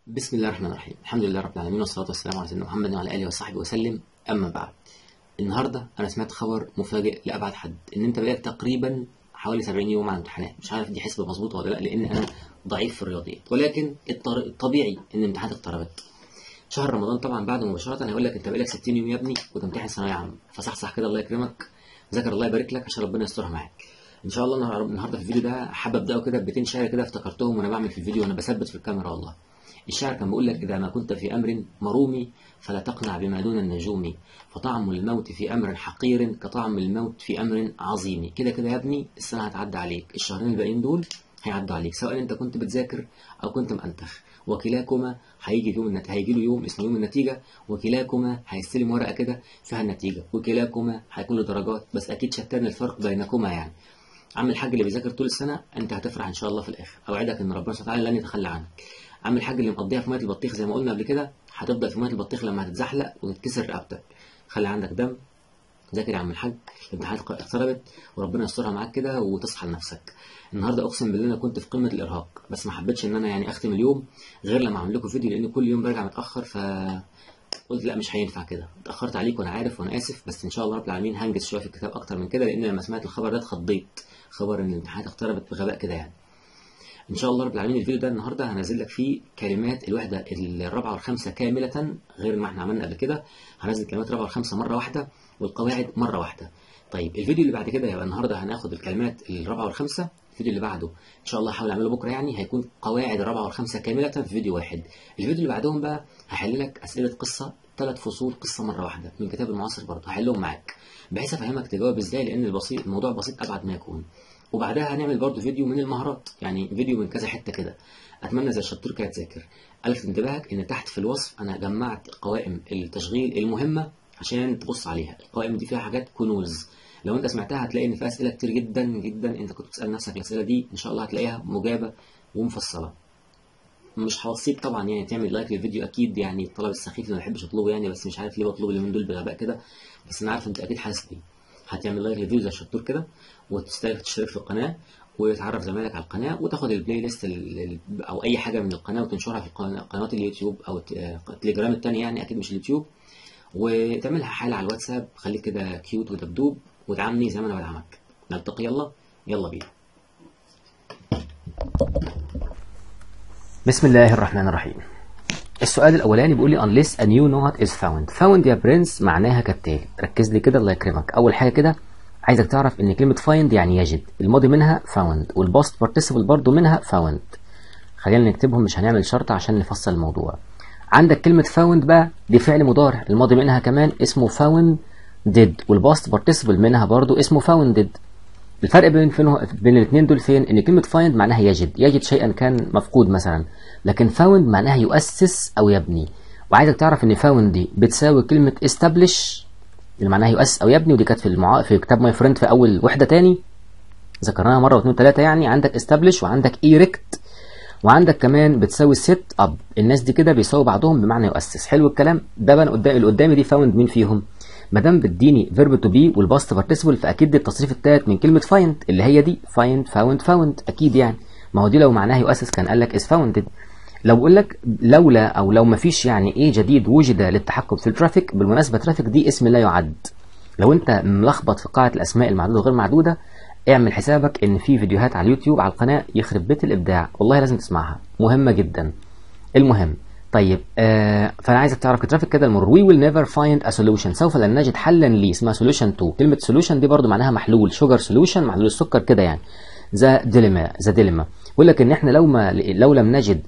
بسم الله الرحمن الرحيم الحمد لله رب العالمين والصلاة والسلام على سيدنا محمد وعلى آله وصحبه وسلم أما بعد النهاردة أنا سمعت خبر مفاجئ لأبعد حد إن أنت بقالك تقريبا حوالي 70 يوم على الامتحانات مش عارف دي حسبة مظبوطة ولا لا لأن أنا ضعيف في الرياضيات ولكن الطر- الطبيعي إن الامتحانات اقتربت شهر رمضان طبعا بعد مباشرة هيقول لك أنت بقالك 60 يوم يا ابني وتمتحن ثانوية عامة فصحصح كده الله يكرمك ذاكر الله يبارك لك عشان ربنا يسترها معاك ان شاء الله النهار- النهارده في الفيديو ده حابب ابداه كده ببيتين شعر كده افتكرتهم وانا بعمل في الفيديو وانا بثبت في الكاميرا والله الشاعر كان بيقول لك إذا ما كنت في أمر مروم فلا تقنع بما دون النجوم فطعم الموت في أمر حقير كطعم الموت في أمر عظيم كده كده يا ابني السنة هتعدي عليك الشهرين الباقيين دول هيعدوا عليك سواء أنت كنت بتذاكر أو كنت مأنتخ وكلاكما هيجي يوم النت... هيجي له يوم اسمه يوم النتيجة وكلاكما هيستلم ورقة كده فيها النتيجة وكلاكما هيكون له درجات بس أكيد شتان الفرق بينكما يعني عم الحاج اللي بيذاكر طول السنة أنت هتفرح إن شاء الله في الآخر أوعدك إن ربنا سبحانه وتعالى لن يتخلى عنك عم الحاج اللي مقضيها في ميه البطيخ زي ما قلنا قبل كده هتفضل في ميه البطيخ لما هتتزحلق وتتكسر رقبتك خلي عندك دم ذاكر يا عم الحاج الامتحانات اقتربت وربنا يسترها معاك كده وتصحى لنفسك النهارده اقسم بالله انا كنت في قمه الارهاق بس ما حبيتش ان انا يعني اختم اليوم غير لما اعمل لكم فيديو لان كل يوم برجع متاخر ف قلت لا مش هينفع كده اتاخرت عليك وانا عارف وانا اسف بس ان شاء الله رب العالمين هنجز شويه في الكتاب اكتر من كده لان لما سمعت الخبر ده اتخضيت خبر ان الامتحانات اقتربت بغباء كده يعني ان شاء الله رب العالمين الفيديو ده النهارده هنزل لك فيه كلمات الوحده الرابعه والخامسه كامله غير ما احنا عملنا قبل كده هنزل كلمات الرابعه والخامسه مره واحده والقواعد مره واحده طيب الفيديو اللي بعد كده يبقى النهارده هناخد الكلمات الرابعه والخامسه الفيديو اللي بعده ان شاء الله هحاول اعمله بكره يعني هيكون قواعد الرابعه والخامسه كامله في فيديو واحد الفيديو اللي بعدهم بقى هحل لك اسئله قصه ثلاث فصول قصه مره واحده من كتاب المعاصر برضه هحلهم معاك بحيث افهمك تجاوب ازاي لان البسيط الموضوع بسيط ابعد ما يكون وبعدها هنعمل برضه فيديو من المهارات يعني فيديو من كذا حته كده اتمنى زي الشطور كده تذاكر الفت انتباهك ان تحت في الوصف انا جمعت قوائم التشغيل المهمه عشان تبص عليها القوائم دي فيها حاجات كنوز لو انت سمعتها هتلاقي ان فيها اسئله كتير جدا جدا انت كنت بتسال نفسك الاسئله دي ان شاء الله هتلاقيها مجابه ومفصله مش هوصيك طبعا يعني تعمل لايك للفيديو اكيد يعني الطلب السخيف اللي ما بحبش اطلبه يعني بس مش عارف ليه بطلبه اليومين دول بغباء كده بس انا عارف انت اكيد حاسس بيه هتعمل لايك للفيديو زي الشطور كده وتشترك تشترك في القناه وتعرف زمايلك على القناه وتاخد البلاي ليست ال- ال- او اي حاجه من القناه وتنشرها في قنا- قنوات اليوتيوب او الت- آه، التليجرام التاني يعني اكيد مش اليوتيوب وتعملها حاله على الواتساب خليك كده كيوت ودبدوب وتعاملني زي ما انا بدعمك نلتقي يلا يلا بينا بسم الله الرحمن الرحيم السؤال الاولاني بيقول لي unless a new knot is found found يا برنس معناها كالتالي ركز لي كده الله يكرمك اول حاجه كده عايزك تعرف ان كلمه find يعني يجد الماضي منها found والباست participle برضو منها found خلينا نكتبهم مش هنعمل شرط عشان نفصل الموضوع عندك كلمه found بقى دي فعل مضارع الماضي منها كمان اسمه found did والباست participle منها برضو اسمه founded الفرق بين فين بين الاثنين دول فين ان كلمه find معناها يجد يجد شيئا كان مفقود مثلا لكن found معناها يؤسس او يبني وعايزك تعرف ان found دي بتساوي كلمه establish اللي معناها يؤسس او يبني ودي كانت في المعا... في كتاب ماي فريند في اول وحده تاني ذكرناها مره واثنين وثلاثه يعني عندك establish وعندك erect وعندك كمان بتساوي set up الناس دي كده بيساوي بعضهم بمعنى يؤسس حلو الكلام ده بقى قدامي اللي قدامي دي found مين فيهم ما دام بتديني فيرب تو بي والباست بارتيسيبل فاكيد دي التصريف الثالث من كلمه فايند اللي هي دي فايند فاوند فاوند اكيد يعني ما هو دي لو معناها يؤسس كان قال لك از فاوندد لو بقول لك لولا او لو ما فيش يعني ايه جديد وجد للتحكم في الترافيك بالمناسبه ترافيك دي اسم لا يعد لو انت ملخبط في قاعده الاسماء المعدوده وغير معدوده اعمل حسابك ان في فيديوهات على اليوتيوب على القناه يخرب بيت الابداع والله لازم تسمعها مهمه جدا المهم طيب آه فانا عايزك تعرف ترافيك كده المرور وي ويل نيفر فايند ا سوليوشن سوف لن نجد حلا لي اسمها سوليوشن 2 كلمه سوليوشن دي برضو معناها محلول شوجر سوليوشن محلول السكر كده يعني ذا ديليما ذا ديليما بيقول لك ان احنا لو ما لو لم نجد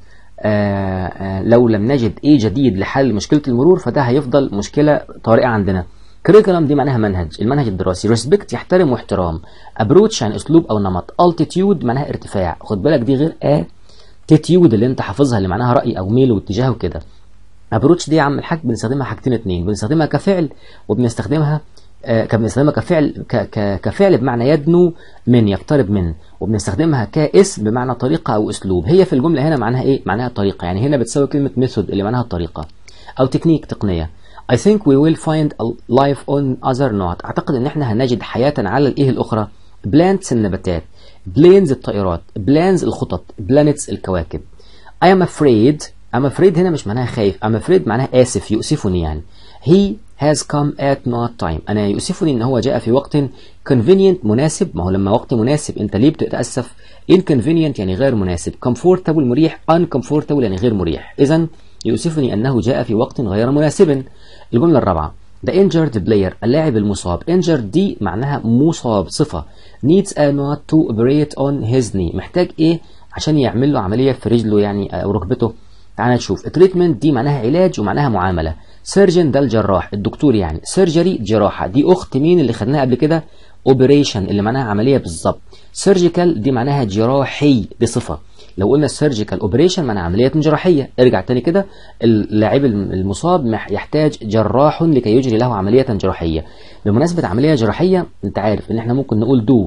آه آه لو لم نجد ايه جديد لحل مشكله المرور فده هيفضل مشكله طارئه عندنا كريكولم دي معناها منهج المنهج الدراسي ريسبكت يحترم واحترام ابروتش يعني اسلوب او نمط التيتيود معناها ارتفاع خد بالك دي غير ا تيتيود اللي انت حافظها اللي معناها راي او ميل واتجاه وكده ابروتش دي يا عم الحاج بنستخدمها حاجتين اتنين بنستخدمها كفعل وبنستخدمها آه بنستخدمها كفعل ك ك كفعل بمعنى يدنو من يقترب من وبنستخدمها كاسم بمعنى طريقه او اسلوب هي في الجمله هنا معناها ايه معناها طريقه يعني هنا بتساوي كلمه ميثود اللي معناها الطريقه او تكنيك تقنيه I think we will find a life on other not اعتقد ان احنا هنجد حياه على الايه الاخرى plants النباتات planes الطائرات plans الخطط planets الكواكب I am afraid I'm afraid هنا مش معناها خايف I'm afraid معناها آسف يؤسفني يعني he has come at not time أنا يؤسفني إن هو جاء في وقت convenient مناسب ما هو لما وقت مناسب أنت ليه بتتأسف inconvenient يعني غير مناسب comfortable مريح uncomfortable يعني غير مريح إذا يؤسفني أنه جاء في وقت غير مناسب الجملة الرابعة The injured player اللاعب المصاب injured دي معناها مصاب صفة needs a not to operate on his knee محتاج إيه عشان يعمل له عملية في رجله يعني أو ركبته تعال نشوف التريتمنت دي معناها علاج ومعناها معاملة سيرجن ده الجراح الدكتور يعني سيرجري جراحة دي أخت مين اللي خدناها قبل كده اوبريشن اللي معناها عملية بالظبط سيرجيكال دي معناها جراحي دي صفة لو قلنا السيرجيكال اوبريشن معناها عملية جراحية ارجع تاني كده اللاعب المصاب يحتاج جراح لكي يجري له عملية جراحية بمناسبة عملية جراحية انت عارف ان احنا ممكن نقول دو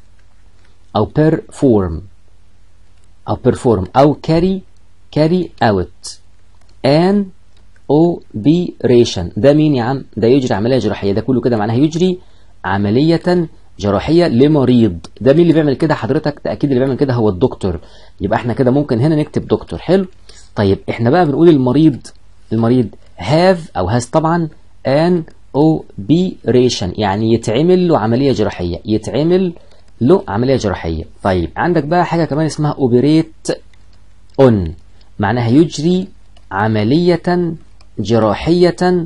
او perform او perform او carry carry out an operation ده مين يا عم ده يجري عملية جراحية ده كله كده معناها يجري عملية جراحية لمريض ده مين اللي بيعمل كده حضرتك تأكيد اللي بيعمل كده هو الدكتور يبقى احنا كده ممكن هنا نكتب دكتور حلو طيب احنا بقى بنقول المريض المريض have او has طبعا an operation يعني يتعمل له عملية جراحية يتعمل له عملية جراحية طيب عندك بقى حاجة كمان اسمها operate on معناها يجري عملية جراحية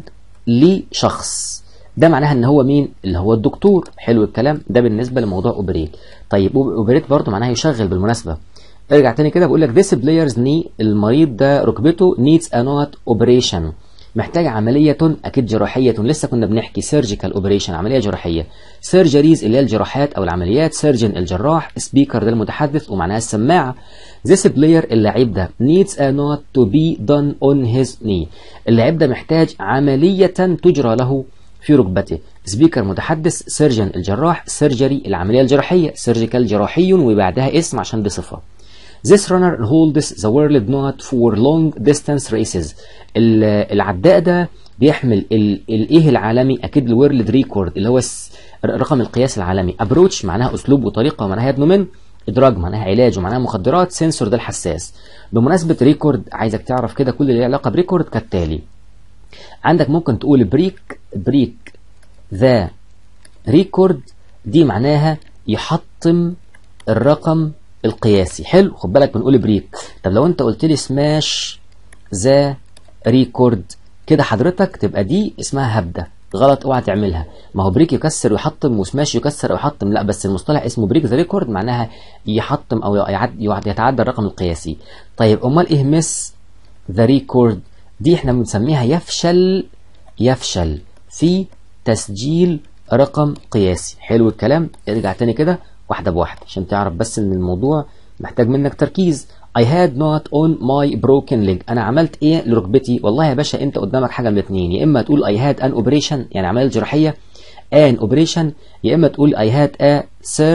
لشخص ده معناها ان هو مين اللي هو الدكتور حلو الكلام ده بالنسبه لموضوع اوبريت طيب اوبريت برضه معناها يشغل بالمناسبه ارجع تاني كده بقول لك this player's knee المريض ده ركبته needs a not operation محتاج عملية أكيد جراحية لسه كنا بنحكي سيرجيكال اوبريشن عملية جراحية سيرجريز اللي هي الجراحات أو العمليات سيرجن الجراح سبيكر ده المتحدث ومعناها السماعة this player اللاعب ده needs a not to be done on his knee اللاعب ده محتاج عملية تجرى له في ركبته سبيكر متحدث سيرجن الجراح سيرجري العملية الجراحية سيرجيكال جراحي وبعدها اسم عشان دي صفة This runner holds the world not for long distance races العداء ده بيحمل الايه العالمي اكيد الورلد ريكورد اللي هو رقم القياس العالمي ابروتش معناها اسلوب وطريقه ومعناها يبنو من ادراج معناها علاج ومعناها مخدرات سنسور ده الحساس بمناسبه ريكورد عايزك تعرف كده كل اللي له علاقه بريكورد كالتالي عندك ممكن تقول بريك بريك ذا ريكورد دي معناها يحطم الرقم القياسي حلو خد بالك بنقول بريك طب لو انت قلت لي سماش ذا ريكورد كده حضرتك تبقى دي اسمها هبده غلط اوعى تعملها ما هو بريك يكسر ويحطم وسماش يكسر او يحطم لا بس المصطلح اسمه بريك ذا ريكورد معناها يحطم او يتعدى الرقم القياسي طيب امال ايه مس ذا ريكورد دي احنا بنسميها يفشل يفشل في تسجيل رقم قياسي حلو الكلام ارجع تاني كده واحده بواحده عشان تعرف بس ان الموضوع محتاج منك تركيز I had not on my broken leg انا عملت ايه لركبتي والله يا باشا انت قدامك حاجه من الاثنين يا اما تقول I had an operation يعني عمليه جراحيه an operation يا اما تقول I had a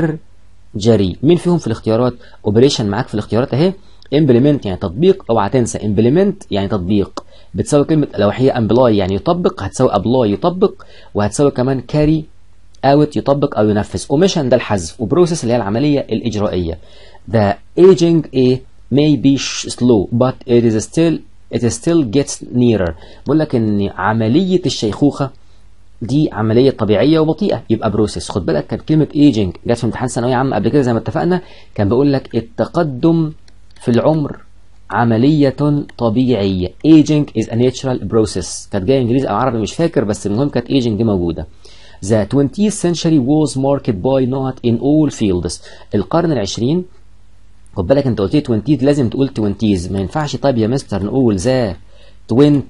surgery مين فيهم في الاختيارات operation معاك في الاختيارات اهي implement يعني تطبيق اوعى تنسى implement يعني تطبيق بتساوي كلمة لو هي امبلاي يعني يطبق هتساوي ابلاي يطبق وهتساوي كمان كاري اوت يطبق او ينفذ اوميشن ده الحذف وبروسيس اللي هي العملية الإجرائية the aging a may be slow but it is still it still gets nearer بقول لك ان عملية الشيخوخة دي عملية طبيعية وبطيئة يبقى بروسيس خد بالك كانت كلمة ايجنج جت في امتحان ثانوية عامة قبل كده زي ما اتفقنا كان بيقول لك التقدم في العمر عملية طبيعية aging is a natural process كانت جاية انجليزي او عربي مش فاكر بس المهم كانت aging دي موجودة The 20th century was marked by not in all fields القرن العشرين خد بالك انت قلت لي 20 لازم تقول 20s ما ينفعش طيب يا مستر نقول ذا 20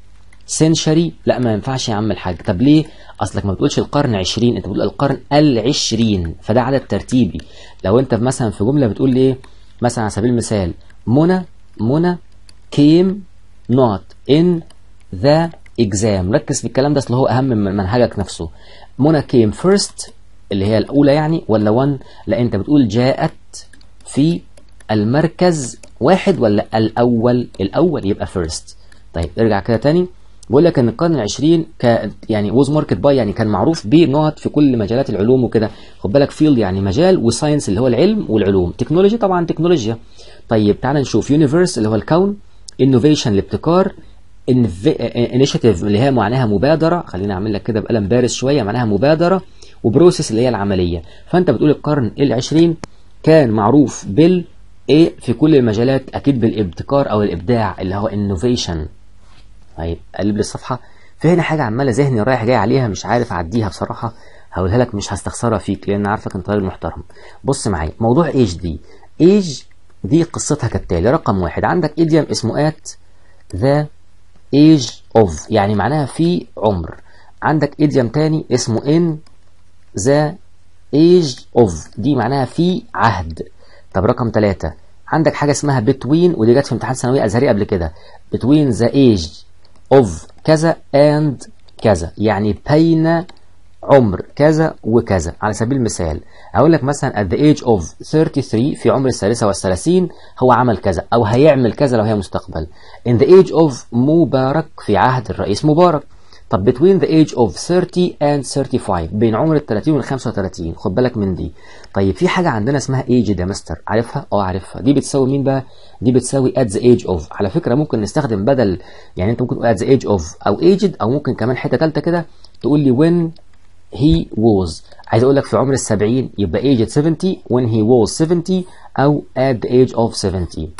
century لا ما ينفعش يا عم الحاج طب ليه اصلك ما بتقولش القرن 20 انت بتقول القرن العشرين فده عدد ترتيبي لو انت مثلا في جمله بتقول لي مثلا على سبيل المثال منى منى came not in the exam ركز في الكلام ده اصل هو اهم من منهجك نفسه منى came first اللي هي الاولى يعني ولا one لا انت بتقول جاءت في المركز واحد ولا الاول الاول يبقى first طيب ارجع كده تاني بقول لك ان القرن العشرين ك يعني ووز ماركت باي يعني كان معروف بنقط في كل مجالات العلوم وكده خد بالك فيلد يعني مجال وساينس اللي هو العلم والعلوم تكنولوجي طبعا تكنولوجيا طيب تعال نشوف يونيفرس اللي هو الكون innovation الابتكار initiative اللي هي معناها مبادرة خلينا أعمل لك كده بقلم بارز شوية معناها مبادرة وبروسيس اللي هي العملية فأنت بتقول القرن العشرين كان معروف بال ايه في كل المجالات اكيد بالابتكار او الابداع اللي هو innovation طيب قلب لي الصفحه في هنا حاجه عماله ذهني رايح جاي عليها مش عارف اعديها بصراحه هقولها لك مش هستخسرها فيك لان عارفك انت راجل محترم بص معايا موضوع ايج دي ايج دي قصتها كالتالي رقم واحد عندك ايديوم اسمه ات ذا ايج اوف يعني معناها في عمر عندك ايديوم تاني اسمه ان ذا ايج اوف دي معناها في عهد طب رقم ثلاثة عندك حاجة اسمها between ودي جت في امتحان ثانوية أزهري قبل كده between the age of كذا and كذا يعني بين عمر كذا وكذا على سبيل المثال أقول لك مثلا at the age of 33 في عمر الثالثة والثلاثين هو عمل كذا أو هيعمل كذا لو هي مستقبل in the age of مبارك في عهد الرئيس مبارك طب between the age of 30 and 35 بين عمر ال 30 وال 35 خد بالك من دي طيب في حاجة عندنا اسمها age يا مستر عارفها؟ اه عارفها دي بتساوي مين بقى؟ دي بتساوي at the age of على فكرة ممكن نستخدم بدل يعني انت ممكن تقول at the age of او aged او ممكن كمان حتة تالتة كده تقول لي when he was عايز اقول لك في عمر ال 70 يبقى aged 70 when he was 70 او at the age of 70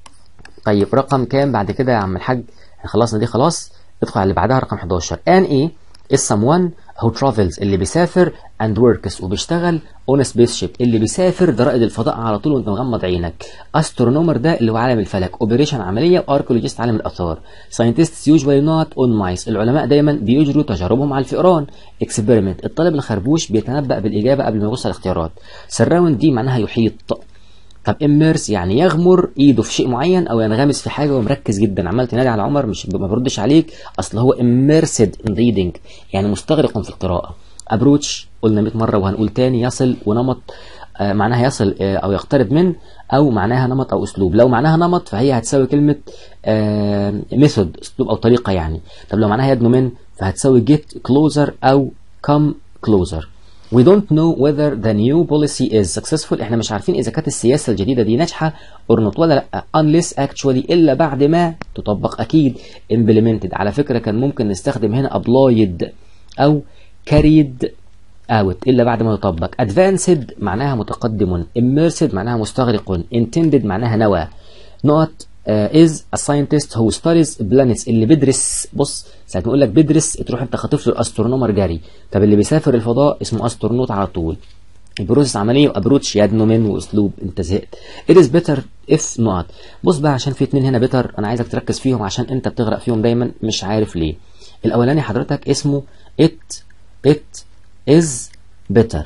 طيب رقم كام بعد كده يا عم الحاج خلصنا دي خلاص ادخل على اللي بعدها رقم 11 ان ايه is someone who travels اللي بيسافر and works وبيشتغل on a spaceship اللي بيسافر ده رائد الفضاء على طول وانت مغمض عينك astronomer ده اللي هو عالم الفلك operation عمليه واركولوجيست عالم الاثار scientists usually not on mice العلماء دايما بيجروا تجاربهم على الفئران experiment الطالب الخربوش بيتنبأ بالإجابة قبل ما يبص على الاختيارات surround دي معناها يحيط طب اميرس يعني يغمر ايده في شيء معين او ينغمس في حاجه ومركز جدا عمال تنادي على عمر مش ما بردش عليك اصل هو اميرسد ان ريدنج يعني مستغرق في القراءه ابروتش قلنا 100 مره وهنقول تاني يصل ونمط آه معناها يصل آه او يقترب من او معناها نمط او اسلوب لو معناها نمط فهي هتساوي كلمه ميثود آه اسلوب او طريقه يعني طب لو معناها يدنو من فهتساوي جيت كلوزر او كم كلوزر We don't know whether the new policy is successful احنا مش عارفين اذا كانت السياسة الجديدة دي ناجحة or not ولا لا unless actually الا بعد ما تطبق اكيد implemented على فكرة كان ممكن نستخدم هنا applied او carried out الا بعد ما يطبق advanced معناها متقدم immersed معناها مستغرق intended معناها نوى نقط uh, is a scientist who studies planets اللي بيدرس بص ساعة ما يقول لك بيدرس تروح انت خاطف له الاسترونومر جري طب اللي بيسافر الفضاء اسمه استرونوت على طول البروسيس عمليه وابروتش يدنو من واسلوب انت زهقت it is better if not بص بقى عشان في اتنين هنا بيتر انا عايزك تركز فيهم عشان انت بتغرق فيهم دايما مش عارف ليه الاولاني حضرتك اسمه it it is better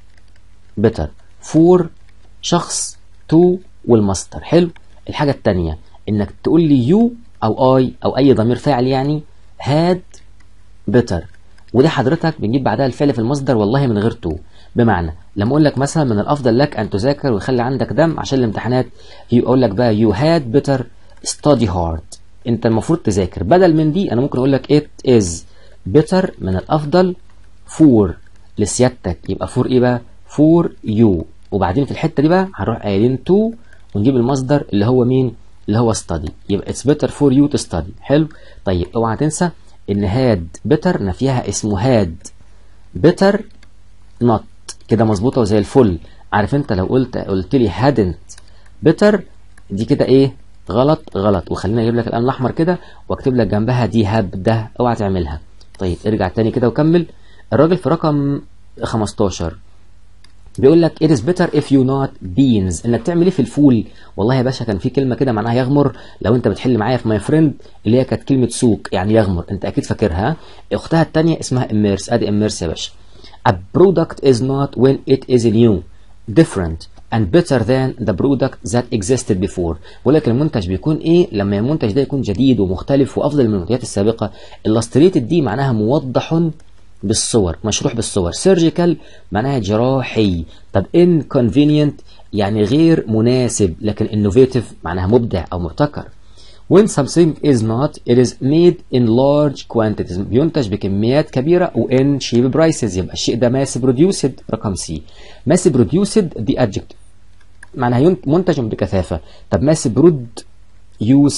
better for شخص to والماستر حلو الحاجة التانية انك تقول لي يو او اي او اي ضمير فاعل يعني هاد بيتر ودي حضرتك بنجيب بعدها الفعل في المصدر والله من غير تو بمعنى لما اقول لك مثلا من الافضل لك ان تذاكر ويخلي عندك دم عشان الامتحانات يقول لك بقى يو هاد بيتر ستادي هارد انت المفروض تذاكر بدل من دي انا ممكن اقول لك it is better من الافضل for لسيادتك يبقى for ايه بقى for you وبعدين في الحته دي بقى هنروح قايلين to ونجيب المصدر اللي هو مين اللي هو study يبقى it's better for you to study حلو طيب اوعى تنسى ان هاد better نفيها اسمه هاد better not كده مظبوطه وزي الفل عارف انت لو قلت قلت لي hadn't better دي كده ايه غلط غلط وخلينا اجيب لك القلم الاحمر كده واكتب لك جنبها دي هاب ده اوعى تعملها طيب ارجع تاني كده وكمل الراجل في رقم 15 بيقول لك it is better if you not beans انك تعمل ايه في الفول والله يا باشا كان في كلمه كده معناها يغمر لو انت بتحل معايا في ماي فريند اللي هي كانت كلمه سوق يعني يغمر انت اكيد فاكرها اختها الثانيه اسمها immerse ادي immerse يا باشا a product is not when it is new different and better than the product that existed before بقول لك المنتج بيكون ايه لما المنتج ده يكون جديد ومختلف وافضل من المنتجات السابقه illustrated دي معناها موضح بالصور مشروح بالصور سيرجيكال معناها جراحي طب inconvenient يعني غير مناسب لكن innovative معناها مبدع أو مبتكر when something is not it is made in large quantities بينتج بكميات كبيرة و in cheap prices يبقى الشيء ده mass produced رقم سي mass produced دي adjective معناها منتج بكثافة طب mass برود use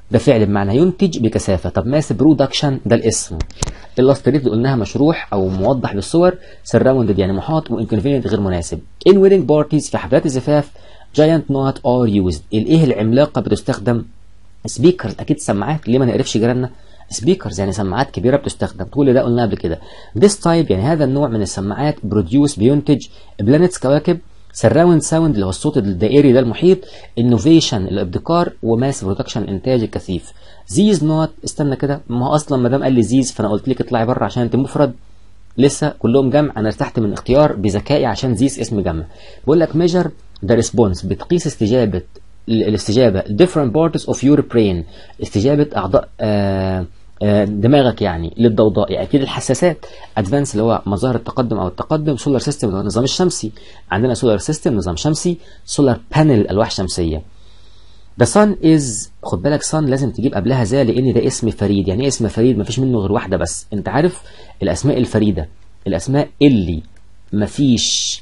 ده فعل بمعنى ينتج بكثافة طب ماس برودكشن ده الاسم اللاستريت اللي قلناها مشروح او موضح بالصور سراوندد يعني محاط وانكونفينينت غير مناسب in wedding parties في حفلات الزفاف giant not are used الايه العملاقة بتستخدم سبيكرز اكيد سماعات ليه ما نعرفش جيراننا سبيكرز يعني سماعات كبيره بتستخدم كل ده قلناه قبل كده this type يعني هذا النوع من السماعات بروديوس بينتج بلانتس كواكب سراوند ساوند اللي هو الصوت الدائري ده المحيط انوفيشن الابتكار وماس برودكشن انتاج الكثيف زيز نوت استنى كده ما هو اصلا ما دام قال لي زيز فانا قلت لك اطلعي بره عشان انت مفرد لسه كلهم جمع انا ارتحت من اختيار بذكائي عشان زيز اسم جمع بقول لك ميجر ذا ريسبونس بتقيس استجابه الاستجابه different parts of your brain استجابه اعضاء آه آه دماغك يعني للضوضاء يعني اكيد الحساسات ادفانس اللي هو مظاهر التقدم او التقدم سولار سيستم اللي هو النظام الشمسي عندنا سولار سيستم نظام شمسي سولار بانل الواح شمسيه The sun is خد بالك sun لازم تجيب قبلها ذا لان ده اسم فريد يعني ايه اسم فريد مفيش منه غير واحده بس انت عارف الاسماء الفريده الاسماء اللي مفيش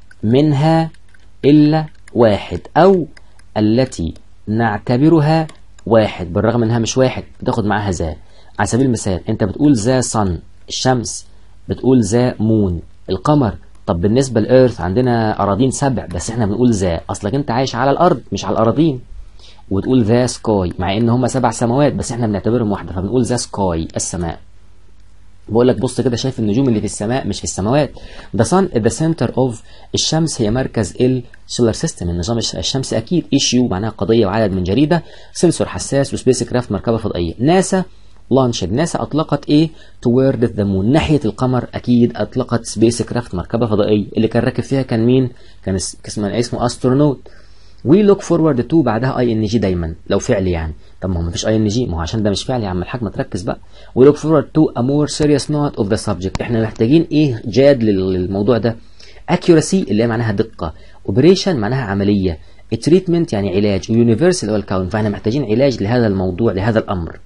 منها الا واحد او التي نعتبرها واحد بالرغم انها مش واحد بتاخد معاها ذا على سبيل المثال انت بتقول ذا صن الشمس بتقول ذا مون القمر طب بالنسبه للارث عندنا اراضين سبع بس احنا بنقول ذا اصلك انت عايش على الارض مش على الاراضين وتقول ذا سكاي مع ان هم سبع سماوات بس احنا بنعتبرهم واحده فبنقول ذا سكاي السماء بقول لك بص كده شايف النجوم اللي في السماء مش في السماوات ده صن ذا سنتر اوف الشمس هي مركز السولار سيستم النظام الشمسي اكيد ايشيو معناها قضيه وعدد من جريده سنسور حساس وسبيس كرافت مركبه فضائيه ناسا لانشد ناسا اطلقت ايه توورد ذا مون ناحيه القمر اكيد اطلقت سبيس كرافت مركبه فضائيه اللي كان راكب فيها كان مين كان اسمه اسمه استرونوت وي لوك فورورد تو بعدها اي ان جي دايما لو فعل يعني طب ما هو مفيش اي ان جي ما هو عشان ده مش فعل يا عم الحاج ما تركز بقى وي لوك فورورد تو ا مور سيريس نوت اوف ذا سبجكت احنا محتاجين ايه جاد للموضوع ده اكيورسي اللي هي معناها دقه اوبريشن معناها عمليه تريتمنت يعني علاج ويونيفرسال اللي هو الكون فاحنا محتاجين علاج لهذا الموضوع لهذا الامر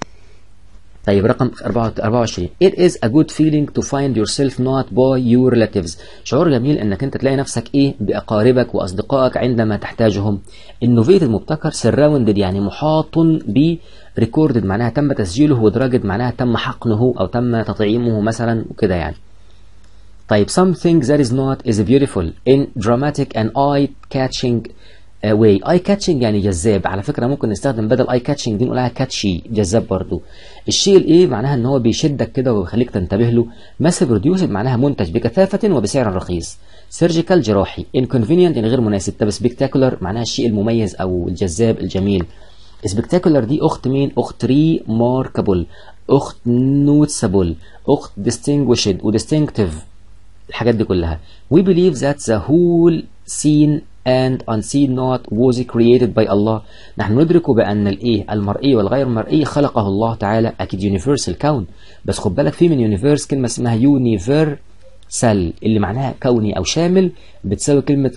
طيب رقم 24 It is a good feeling to find yourself not by your relatives شعور جميل انك انت تلاقي نفسك ايه باقاربك واصدقائك عندما تحتاجهم innovated مبتكر surrounded يعني محاط ب recorded معناها تم تسجيله ودراجد معناها تم حقنه او تم تطعيمه مثلا وكده يعني طيب something that is not is beautiful in dramatic and eye catching واي اي كاتشنج يعني جذاب على فكره ممكن نستخدم بدل اي كاتشنج دي نقولها كاتشي جذاب برضو الشيء الايه معناها ان هو بيشدك كده وبيخليك تنتبه له ماس بروديوسد معناها منتج بكثافه وبسعر رخيص سيرجيكال جراحي انكونفينينت يعني غير مناسب طب سبيكتاكولار معناها الشيء المميز او الجذاب الجميل سبيكتاكولار دي اخت مين اخت ري ماركابل اخت نوتسابل اخت ديستنجوشد وديستنكتيف الحاجات دي كلها we believe that the whole scene and unseen not was created by Allah نحن ندرك بأن الإيه المرئي والغير المرئي خلقه الله تعالى أكيد يونيفرس الكون بس خد بالك في من يونيفرس كلمة اسمها يونيفرسال اللي معناها كوني أو شامل بتساوي كلمة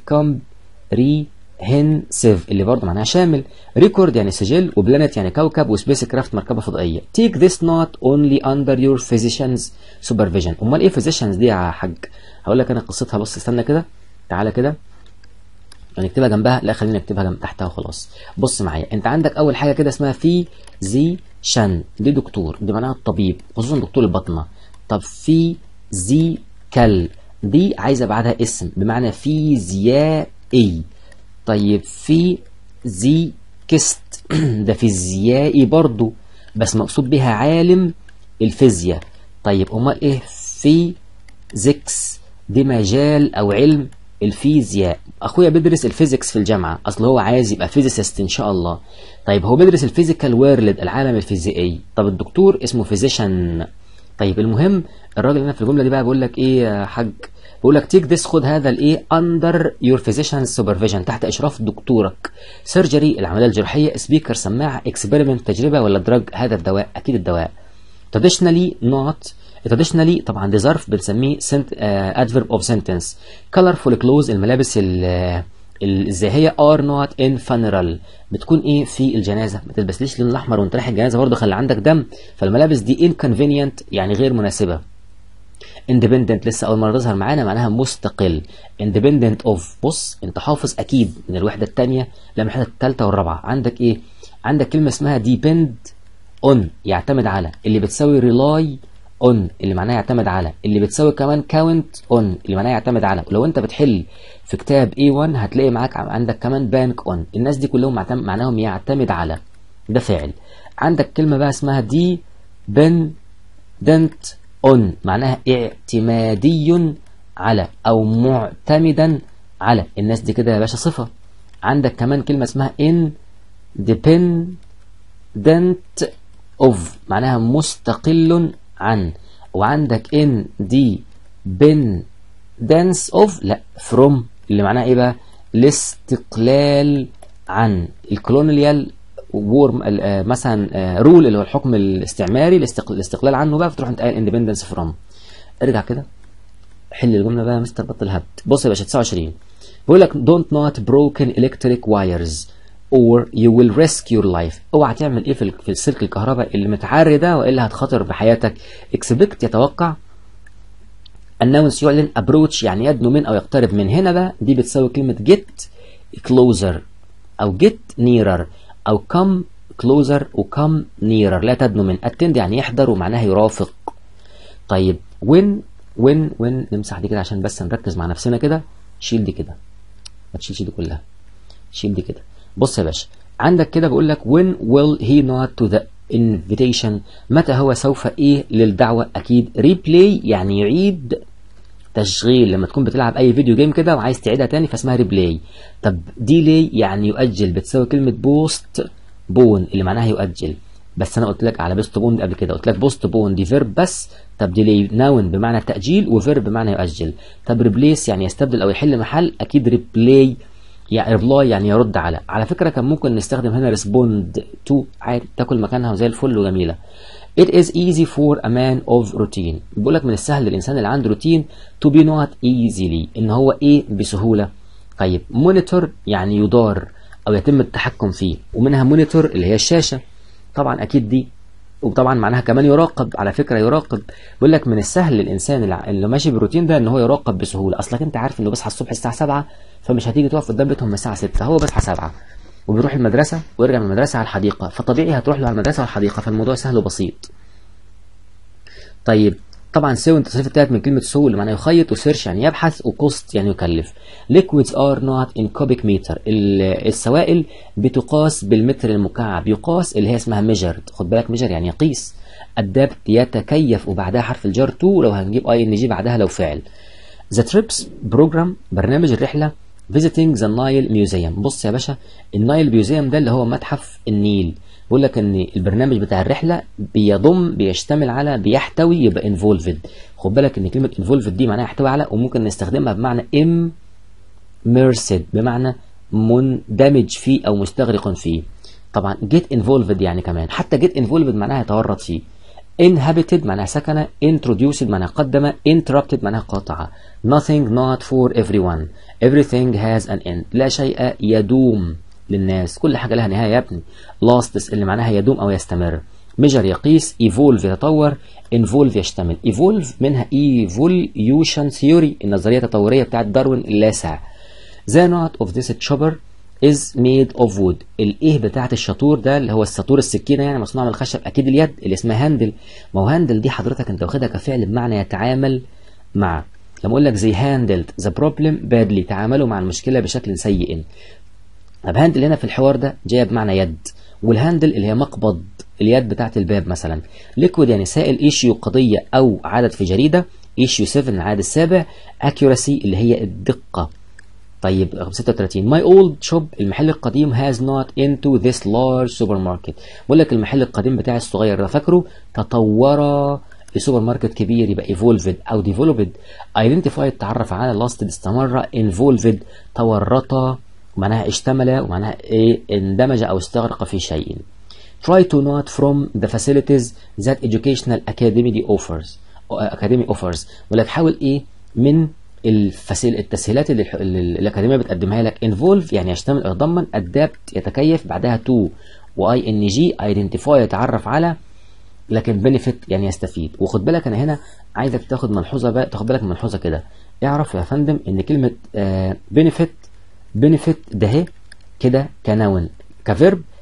comprehensive اللي برضه معناها شامل ريكورد يعني سجل وبلانت يعني كوكب وسبيس كرافت مركبة فضائية take this not only under your physician's supervision أمال إيه physicians دي يا حاج هقول لك أنا قصتها بص استنى كده تعالى كده هنكتبها جنبها لا خلينا نكتبها جنب تحتها وخلاص بص معايا انت عندك اول حاجه كده اسمها في زي شن دي دكتور دي معناها الطبيب خصوصا دكتور البطنه طب في زي كل دي عايزه بعدها اسم بمعنى فيزيائي طيب في زي كست ده فيزيائي برضو بس مقصود بها عالم الفيزياء طيب امال ايه في زيكس دي مجال او علم الفيزياء اخويا بيدرس الفيزيكس في الجامعه اصل هو عايز يبقى فيزيست ان شاء الله طيب هو بيدرس الفيزيكال وورلد العالم الفيزيائي طب الدكتور اسمه فيزيشن طيب المهم الراجل هنا في الجمله دي بقى بيقول لك ايه يا حاج بيقول لك تيك ذس خد هذا الايه اندر يور فيزيشن سوبرفيجن تحت اشراف دكتورك سيرجري العمليه الجراحيه سبيكر سماعه اكسبيرمنت تجربه ولا دراج هذا الدواء اكيد الدواء traditionally not traditionally طبعا دي ظرف بنسميه adverb of sentence colorful clothes الملابس الزاهية are not in funeral بتكون ايه في الجنازة ما تلبسليش اللون الاحمر وانت رايح الجنازة برضه خلي عندك دم فالملابس دي inconvenient يعني غير مناسبة independent لسه اول مرة تظهر معانا معناها مستقل independent of بص انت حافظ اكيد من الوحدة الثانية لا من الوحدة الثالثة والرابعة عندك ايه عندك كلمه اسمها depend on يعتمد على اللي بتساوي rely on اللي معناها يعتمد على اللي بتساوي كمان count on اللي معناها يعتمد على ولو انت بتحل في كتاب A1 هتلاقي معاك عندك كمان bank on الناس دي كلهم معتمد معناهم يعتمد على ده فعل عندك كلمة بقى اسمها dependent on معناها اعتمادي على او معتمدا على الناس دي كده يا باشا صفة عندك كمان كلمة اسمها independent of معناها مستقل عن وعندك ان دي dependence of لا from اللي معناها ايه بقى الاستقلال عن الكولونيال وور مثلا رول اللي هو الحكم الاستعماري الاستقلال عنه بقى فتروح انت قايل اندبندنس فروم ارجع كده حل الجمله بقى يا مستر بطل هبد بص يا باشا 29 بيقول لك don't not broken electric wires or you will risk your life اوعى تعمل ايه في في السلك الكهرباء اللي متعري ده والا هتخاطر بحياتك expect يتوقع announce يعلن approach يعني يدنو من او يقترب من هنا بقى دي بتساوي كلمه get closer او get nearer او come closer و come nearer لا تدنو من attend يعني يحضر ومعناها يرافق طيب when when when نمسح دي كده عشان بس نركز مع نفسنا كده شيل دي كده ما تشيلش دي كلها شيل دي كده بص يا باشا عندك كده بقول لك when will he not to the invitation متى هو سوف ايه للدعوة اكيد replay يعني يعيد تشغيل لما تكون بتلعب اي فيديو جيم كده وعايز تعيدها تاني فاسمها ريبلاي طب ديلي يعني يؤجل بتساوي كلمة بوست بون اللي معناها يؤجل بس انا قلت لك على بوست بون قبل كده قلت لك بوست بون دي فيرب بس طب ديلي ناون بمعنى التأجيل وفيرب بمعنى يؤجل طب ريبليس يعني يستبدل او يحل محل اكيد ريبلاي يعني ريبلاي يعني يرد على على فكرة كان ممكن نستخدم هنا ريسبوند تو عادي تاكل مكانها وزي الفل وجميلة It is easy for a man of routine بيقول لك من السهل للإنسان اللي عنده روتين to be not easily إن هو إيه بسهولة طيب monitor يعني يدار أو يتم التحكم فيه ومنها monitor اللي هي الشاشة طبعا أكيد دي وطبعا معناها كمان يراقب على فكرة يراقب بيقول لك من السهل للإنسان اللي ماشي بالروتين ده إن هو يراقب بسهولة أصلك أنت عارف إنه بيصحى الصبح الساعة 7 فمش هتيجي تقف قدام بيتهم من الساعة 6 هو بيصحى 7 وبيروح المدرسة ويرجع من المدرسة على الحديقة فطبيعي هتروح له على المدرسة على الحديقة فالموضوع سهل وبسيط طيب طبعا سو انت التصريف التالت من كلمة سو اللي معناه يخيط وسيرش يعني يبحث وكوست يعني يكلف liquids are not in cubic meter السوائل بتقاس بالمتر المكعب يقاس اللي هي اسمها measured خد بالك measure يعني يقيس adapt يتكيف وبعدها حرف الجر تو لو هنجيب اي ان جي بعدها لو فعل the trips program برنامج الرحلة visiting the Nile Museum بص يا باشا النايل ميوزيوم ده اللي هو متحف النيل بيقول لك ان البرنامج بتاع الرحله بيضم بيشتمل على بيحتوي يبقى انفولفد خد بالك ان كلمه انفولفد دي معناها يحتوي على وممكن نستخدمها بمعنى immersed بمعنى مندمج فيه او مستغرق فيه طبعا get involved يعني كمان حتى get involved معناها يتورط فيه inhabited معناها سكن introduced معناها قدم interrupted معناها قاطع nothing not for everyone everything has an end لا شيء يدوم للناس كل حاجة لها نهاية يا ابني لاستس اللي معناها يدوم أو يستمر ميجر يقيس ايفولف يتطور انفولف يشتمل ايفولف منها ايفوليوشن ثيوري النظرية التطورية بتاعت داروين اللاسع The knot of this chopper is made of wood الايه بتاعت الشاطور ده اللي هو الساطور السكينة يعني مصنوع من الخشب اكيد اليد اللي اسمها هاندل ما هو هاندل دي حضرتك انت واخدها كفعل بمعنى يتعامل مع لما اقول لك زي هاندلد ذا بروبلم بادلي تعاملوا مع المشكلة بشكل سيء طب هاندل هنا في الحوار ده جايه بمعنى يد والهاندل اللي هي مقبض اليد بتاعت الباب مثلا ليكويد يعني سائل ايشيو قضيه او عدد في جريده ايشيو 7 العدد السابع اكيوراسي اللي هي الدقه طيب 36 ماي اولد شوب المحل القديم هاز نوت انتو ذيس لارج سوبر ماركت بقول لك المحل القديم بتاعي الصغير ده فاكره تطور لسوبر ماركت كبير يبقى ايفولفد او ديفلوبد ايدنتيفايد تعرف على لاستد استمر انفولفد تورط معناها اشتمل ومعناها ايه اندمج او استغرق في شيء try to not from the facilities that educational academy offers academy offers ولك حاول ايه من الفسيل التسهيلات اللي, اللي الاكاديميه بتقدمها لك involve يعني يشتمل يتضمن adapt يتكيف بعدها to واي ان جي identify يتعرف على لكن benefit يعني يستفيد وخد بالك انا هنا عايزك تاخد ملحوظه بقى تاخد بالك من ملحوظه كده اعرف يا فندم ان كلمه آه benefit benefit ده هي كده كنون كفيرب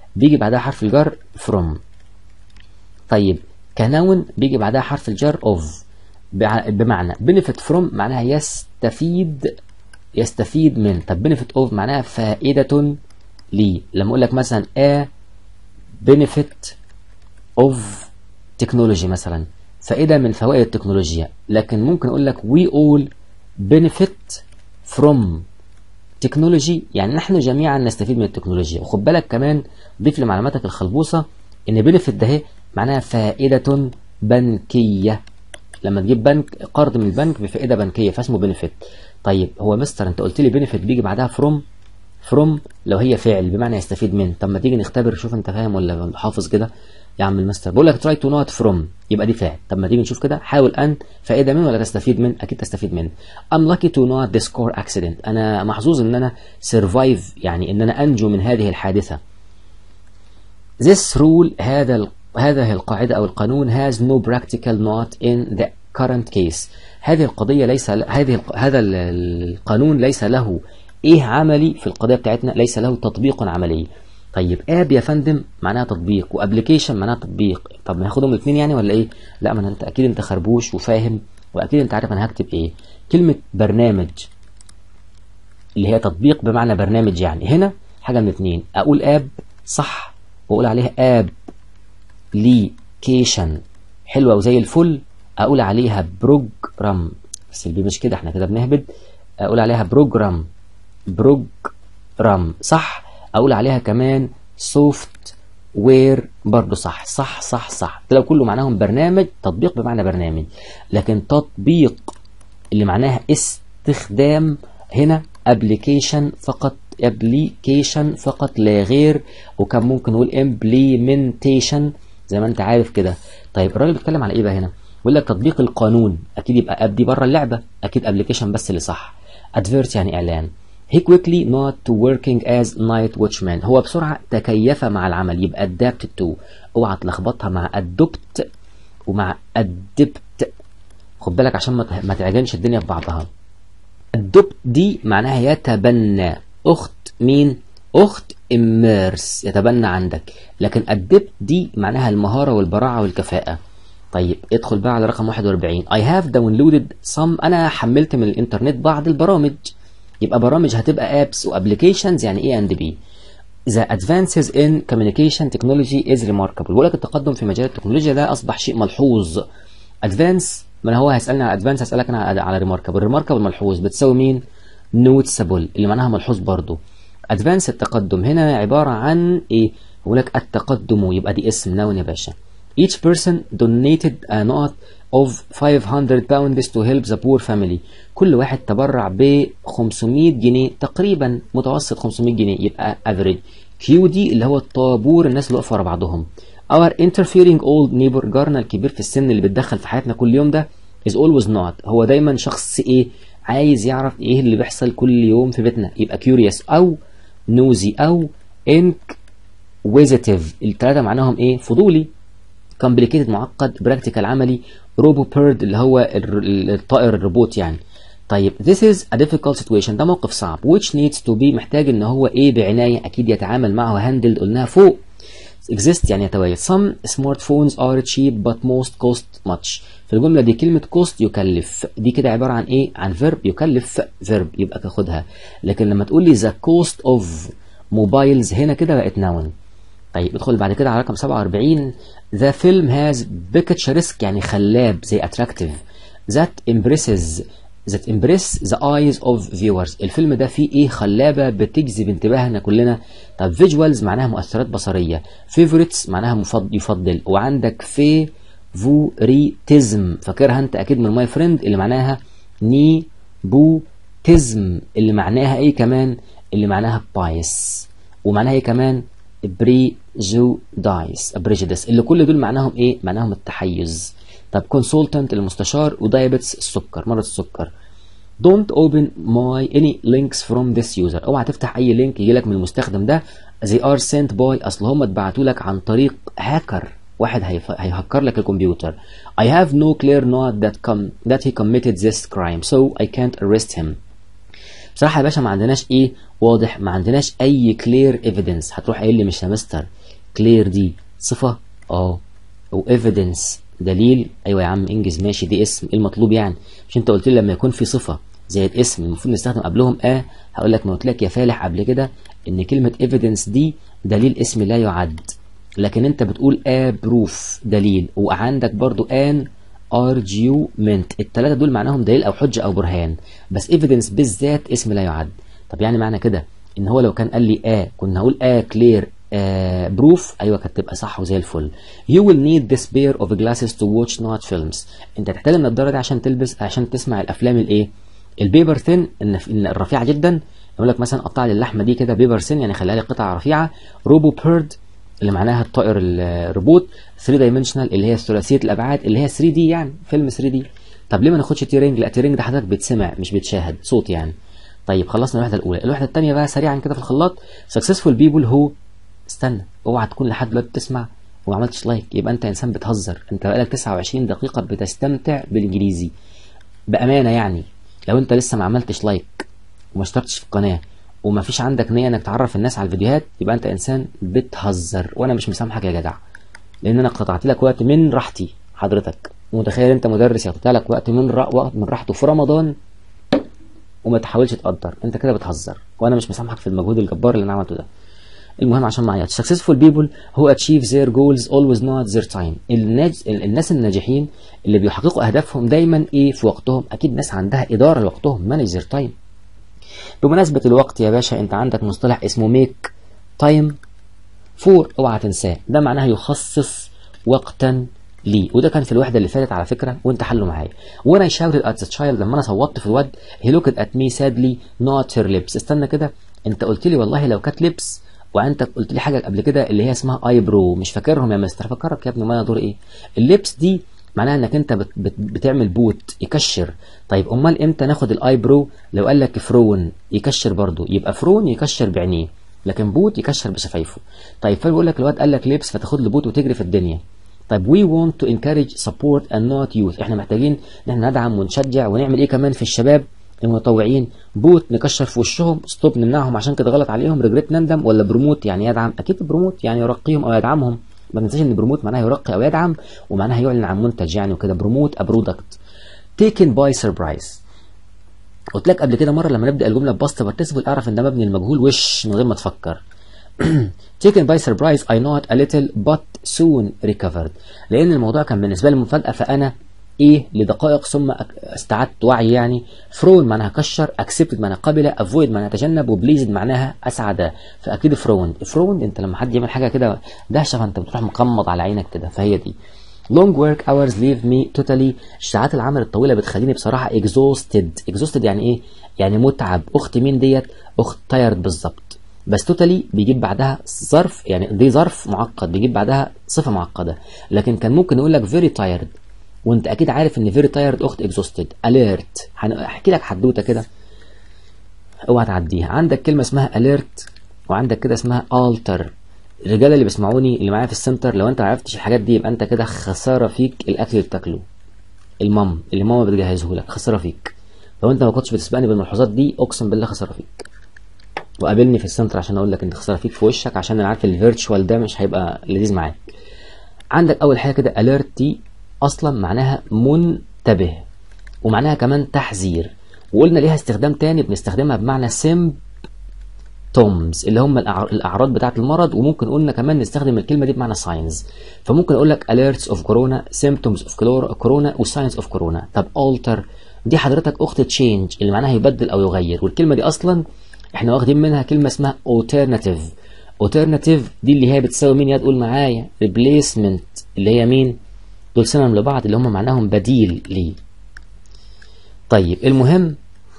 بيجي بعدها حرف الجر from طيب كنون بيجي بعدها حرف الجر of بع- بمعنى benefit from معناها يستفيد يستفيد من طب benefit of معناها فائدة لي لما اقول لك مثلا a benefit of technology مثلا فائدة من فوائد التكنولوجيا لكن ممكن اقول لك we all benefit from تكنولوجي يعني نحن جميعا نستفيد من التكنولوجيا وخد بالك كمان ضيف لمعلوماتك الخلبوصة ان بنفيت ده اهي معناها فائدة بنكية لما تجيب بنك قرض من البنك بفائدة بنكية فاسمه بنفيت طيب هو مستر انت قلت لي بنفيت بيجي بعدها فروم فروم لو هي فعل بمعنى يستفيد من طب ما تيجي نختبر شوف انت فاهم ولا حافظ كده يا عم المستر بقول لك تراي تو نوت فروم يبقى دي فعل طب ما تيجي نشوف كده حاول ان فائده من ولا تستفيد من اكيد تستفيد من I'm lucky to not this car accident انا محظوظ ان انا survive يعني ان انا انجو من هذه الحادثه This rule هذا ال... هذه القاعدة أو القانون has no practical not in the current case هذه القضية ليس ل... هذه الق... هذا ال- القانون ليس له إيه عملي في القضية بتاعتنا ليس له تطبيق عملي طيب اب يا فندم معناها تطبيق وابلكيشن معناها تطبيق طب ما ناخدهم الاثنين يعني ولا ايه لا ما انت اكيد انت خربوش وفاهم واكيد انت عارف انا هكتب ايه كلمة برنامج اللي هي تطبيق بمعنى برنامج يعني هنا حاجة من اتنين اقول اب صح واقول عليها اب ليكيشن حلوة وزي الفل اقول عليها بروجرام بس البي مش كده احنا كده بنهبد اقول عليها بروجرام بروجرام صح اقول عليها كمان سوفت وير برضه صح صح صح صح لو كله معناهم برنامج تطبيق بمعنى برنامج لكن تطبيق اللي معناها استخدام هنا ابلكيشن فقط ابلكيشن فقط لا غير وكان ممكن نقول امبليمنتيشن زي ما انت عارف كده طيب الراجل بيتكلم على ايه بقى هنا بيقول لك تطبيق القانون اكيد يبقى اب دي بره اللعبه اكيد ابلكيشن بس اللي صح ادفيرت يعني اعلان he quickly not to working as night watchman هو بسرعه تكيف مع العمل يبقى adapted to اوعى تلخبطها مع adopt ومع adapt خد بالك عشان ما ت- ما تعجنش الدنيا في بعضها الدوب دي معناها يتبنى اخت مين اخت immerse يتبنى عندك لكن الدب دي معناها المهارة والبراعة والكفاءة طيب ادخل بقى على رقم 41 I have downloaded some انا حملت من الانترنت بعض البرامج يبقى برامج هتبقى apps وابلكيشنز يعني ايه and b The advances in communication technology is remarkable بقول لك التقدم في مجال التكنولوجيا ده اصبح شيء ملحوظ advance ما هو هيسالني على advance هسالك انا على على remarkable remarkable ملحوظ بتساوي مين noticeable اللي معناها ملحوظ برضه advance التقدم هنا عباره عن ايه بقول لك التقدم يبقى دي اسم نون يا باشا each person donated a note of 500 pounds to help the poor family كل واحد تبرع ب 500 جنيه تقريبا متوسط 500 جنيه يبقى average كيو دي اللي هو الطابور الناس اللي واقفه ورا بعضهم our interfering old neighbor جارنا الكبير في السن اللي بيتدخل في حياتنا كل يوم ده is always not هو دايما شخص ايه عايز يعرف ايه اللي بيحصل كل يوم في بيتنا يبقى curious او nosy او inquisitive الثلاثه معناهم ايه فضولي complicated معقد practical عملي روبو بيرد اللي هو الر- الطائر الروبوت يعني طيب this is a difficult situation ده موقف صعب which needs to be محتاج ان هو ايه بعناية اكيد يتعامل معه handled قلناها فوق exist يعني يتواجد some smartphones are cheap but most cost much في الجملة دي كلمة cost يكلف دي كده عبارة عن ايه عن verb يكلف verb يبقى تاخدها لكن لما تقول لي the cost of mobiles هنا كده بقت noun طيب ادخل بعد كده على رقم 47 The film has picturesque يعني خلاب زي attractive that impresses that impress the eyes of viewers الفيلم ده فيه ايه خلابة بتجذب انتباهنا كلنا طب visuals معناها مؤثرات بصرية favorites معناها مفضل يفضل وعندك favoritism فاكرها انت اكيد من ماي فريند اللي معناها نيبوتيزم اللي معناها ايه كمان اللي معناها بايس ومعناها ايه كمان بريجودايس بريجودس اللي كل دول معناهم ايه معناهم التحيز طب كونسلتنت المستشار ودايبتس السكر مرض السكر don't open my any links from this user اوعى تفتح اي لينك يجي لك من المستخدم ده they are sent by اصل هم اتبعتوا لك عن طريق هاكر واحد هيف... هيهكر لك الكمبيوتر I have no clear note that com... that he committed this crime so I can't arrest him بصراحة يا باشا ما عندناش ايه واضح ما عندناش اي clear evidence هتروح قايل لي مش يا مستر كلير دي صفة اه و evidence دليل ايوه يا عم انجز ماشي دي اسم ايه المطلوب يعني مش انت قلت لي لما يكون في صفة زي الاسم المفروض نستخدم قبلهم اه هقول لك ما قلت لك يا فالح قبل كده ان كلمة evidence دي دليل اسم لا يعد لكن انت بتقول ا بروف دليل وعندك برضو ان argument الثلاثه دول معناهم دليل او حجه او برهان بس evidence بالذات اسم لا يعد طب يعني معنى كده ان هو لو كان قال لي ا كنا هقول ا كلير بروف ايوه كانت تبقى صح وزي الفل you will need this pair of glasses to watch not films انت تحتاج النضاره دي عشان تلبس عشان تسمع الافلام الايه البيبر ثين ان الرفيعه جدا يقول لك مثلا قطع لي اللحمه دي كده بيبر ثين يعني خليها لي قطع رفيعه روبو بيرد اللي معناها الطائر الروبوت 3 دايمنشنال اللي هي ثلاثيه الابعاد اللي هي 3 دي يعني فيلم 3 دي طب ليه ما ناخدش تيرنج لا تيرنج ده حضرتك بتسمع مش بتشاهد صوت يعني طيب خلصنا الوحده الاولى الوحده الثانيه بقى سريعا كده في الخلاط successful people who استنى اوعى تكون لحد دلوقتي بتسمع وما عملتش لايك يبقى انت انسان بتهزر انت بقالك 29 دقيقه بتستمتع بالانجليزي بامانه يعني لو انت لسه ما عملتش لايك وما اشتركتش في القناه وما فيش عندك نيه انك تعرف الناس على الفيديوهات يبقى انت انسان بتهزر وانا مش مسامحك يا جدع لان انا قطعت لك وقت من راحتي حضرتك متخيل انت مدرس يقطع لك وقت من رأ... وقت من راحته في رمضان وما تحاولش تقدر انت كده بتهزر وانا مش مسامحك في المجهود الجبار اللي انا عملته ده المهم عشان ما اعيطش successful people who achieve their goals always know at their time الناج... الناس الناجحين اللي بيحققوا اهدافهم دايما ايه في وقتهم اكيد ناس عندها اداره لوقتهم manage their time بمناسبة الوقت يا باشا انت عندك مصطلح اسمه ميك تايم فور اوعى تنساه ده معناها يخصص وقتا لي وده كان في الوحدة اللي فاتت على فكرة وانت حله معايا when I shouted at the child لما انا صوتت في الواد he looked at me sadly not her lips استنى كده انت قلت لي والله لو كانت لبس وانت قلت لي حاجة قبل كده اللي هي اسمها اي برو مش فاكرهم يا مستر فكرك يا ابني ما انا دور ايه اللبس دي معناها انك انت بت بت بتعمل بوت يكشر طيب امال امتى ناخد الاي برو لو قال لك فرون يكشر برضه يبقى فرون يكشر بعينيه لكن بوت يكشر بشفايفه طيب فبيقول لك الواد قال لك لبس فتاخد له بوت وتجري في الدنيا طيب we want to encourage support and not youth احنا محتاجين ان احنا ندعم ونشجع ونعمل ايه كمان في الشباب المتطوعين بوت نكشر في وشهم ستوب نمنعهم عشان كده غلط عليهم ريجريت نندم ولا بروموت يعني يدعم اكيد بروموت يعني يرقيهم او يدعمهم ما تنساش ان بروموت معناها يرقي او يدعم ومعناها يعلن عن منتج يعني وكده بروموت ا برودكت تيكن باي سربرايز قلت لك قبل كده مره لما نبدا الجمله بباست بارتيسيبل اعرف ان ده مبني المجهول وش من غير ما تفكر taken by surprise I not a little but soon recovered لان الموضوع كان بالنسبه لي مفاجاه فانا ايه لدقائق ثم استعدت وعي يعني فرون معناها كشر اكسبتد معناها قبل افويد معناها تجنب وبليزد معناها اسعد فاكيد فرون فرون انت لما حد يعمل حاجه كده دهشه فانت بتروح مقمض على عينك كده فهي دي long work hours leave me totally ساعات العمل الطويله بتخليني بصراحه exhausted exhausted يعني ايه يعني متعب اخت مين ديت اخت تايرد بالظبط بس توتالي بيجيب بعدها ظرف يعني دي ظرف معقد بيجيب بعدها صفه معقده لكن كان ممكن نقول لك very tired وانت اكيد عارف ان فيري تايرد اخت اكزوستد اليرت هحكي لك حدوته كده اوعى تعديها عندك كلمه اسمها اليرت وعندك كده اسمها التر الرجاله اللي بيسمعوني اللي معايا في السنتر لو انت ما عرفتش الحاجات دي يبقى انت كده خساره فيك الاكل اللي بتاكله المام اللي ماما بتجهزه لك خساره فيك لو انت ما كنتش بتسبقني بالملحوظات دي اقسم بالله خساره فيك وقابلني في السنتر عشان اقول لك انت خساره فيك في وشك عشان انا عارف الفيرتشوال ده مش هيبقى لذيذ معاك عندك اول حاجه كده اليرت دي اصلا معناها منتبه ومعناها كمان تحذير وقلنا ليها استخدام تاني بنستخدمها بمعنى سيمب تومز اللي هم الاعراض بتاعه المرض وممكن قلنا كمان نستخدم الكلمه دي بمعنى ساينز فممكن اقول لك alerts of corona symptoms of corona وساينز of corona طب alter دي حضرتك اخت تشينج اللي معناها يبدل او يغير والكلمه دي اصلا احنا واخدين منها كلمه اسمها alternative alternative دي اللي هي بتساوي مين يا تقول معايا replacement اللي هي مين دول سنن لبعض اللي هم معناهم بديل ليه طيب المهم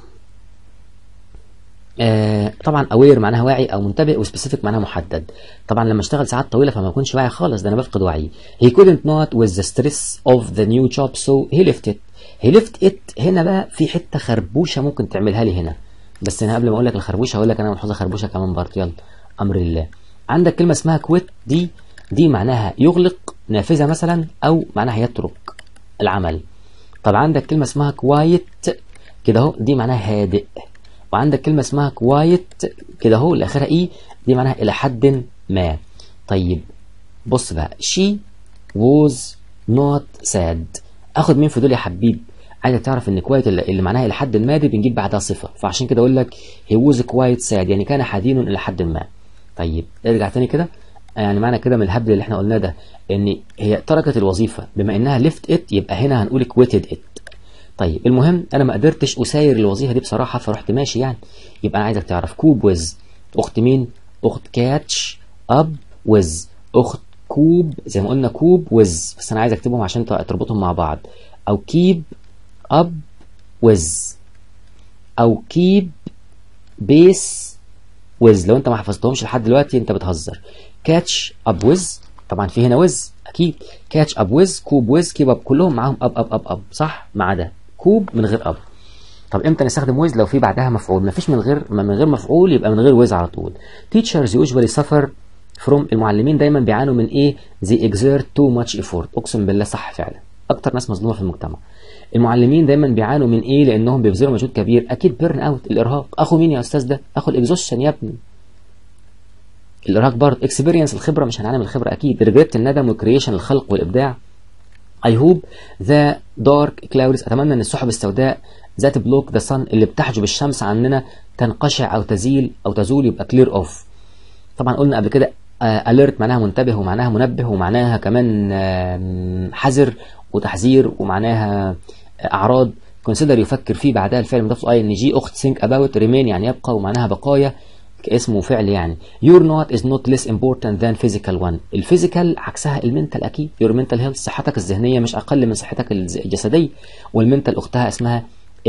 آه طبعا اوير معناها واعي او منتبه وسبيسيفيك معناها محدد طبعا لما اشتغل ساعات طويله فما اكونش واعي خالص ده انا بفقد وعي he couldn't not with the stress of the new job so he left it he left it هنا بقى في حته خربوشه ممكن تعملها لي هنا بس انا قبل ما اقول لك الخربوشه هقول لك انا ملحوظه خربوشه كمان برضه يلا امر الله عندك كلمه اسمها كويت دي دي معناها يغلق نافذه مثلا او معناها يترك العمل طب عندك كلمه اسمها كوايت كده اهو دي معناها هادئ وعندك كلمه اسمها كوايت كده اهو اللي اخرها اي دي معناها الى حد ما طيب بص بقى she was not sad اخد مين في دول يا حبيب عايزك تعرف ان كويت اللي اللي معناها الى حد ما دي بنجيب بعدها صفه فعشان كده اقول لك he was quite sad يعني كان حزين الى حد ما طيب ارجع تاني كده يعني معنى كده من الهبد اللي احنا قلناه ده ان هي تركت الوظيفه بما انها left it يبقى هنا هنقول quitted it طيب المهم انا ما قدرتش اساير الوظيفه دي بصراحه فرحت ماشي يعني يبقى انا عايزك تعرف كوب ويز اخت مين اخت كاتش اب ويز اخت كوب زي ما قلنا كوب ويز بس انا عايز اكتبهم عشان تربطهم مع بعض او كيب اب ويز او كيب بيس ويز لو انت ما حفظتهمش لحد دلوقتي انت بتهزر كاتش اب ويز طبعا في هنا ويز اكيد كاتش اب ويز كوب ويز كيب اب كلهم معاهم اب اب اب اب صح ما عدا كوب من غير اب طب امتى نستخدم ويز لو في بعدها مفعول مفيش من غير من غير مفعول يبقى من غير ويز على طول teachers usually suffer from المعلمين دايما بيعانوا من ايه they exert too much effort اقسم بالله صح فعلا اكتر ناس مظلومه في المجتمع المعلمين دايما بيعانوا من ايه لانهم بيبذلوا مجهود كبير اكيد بيرن اوت الارهاق اخو مين يا استاذ ده اخو الاكزوشن يا ابني الارهاق برضه اكسبيرينس الخبره مش هنعلم الخبره اكيد ريجريت الندم وكرييشن الخلق والابداع I hope the dark clouds أتمنى أن السحب السوداء ذات بلوك ذا sun اللي بتحجب الشمس عننا تنقشع أو تزيل أو تزول يبقى clear off طبعا قلنا قبل كده alert معناها منتبه ومعناها منبه ومعناها كمان حذر وتحذير ومعناها أعراض consider يفكر فيه بعدها الفعل مضاف اي ان جي اخت think about remain يعني يبقى ومعناها بقايا اسم وفعل يعني your not is not less important than physical one الفيزيكال عكسها المنتال اكيد your mental health صحتك الذهنيه مش اقل من صحتك الجسديه والمنتال اختها اسمها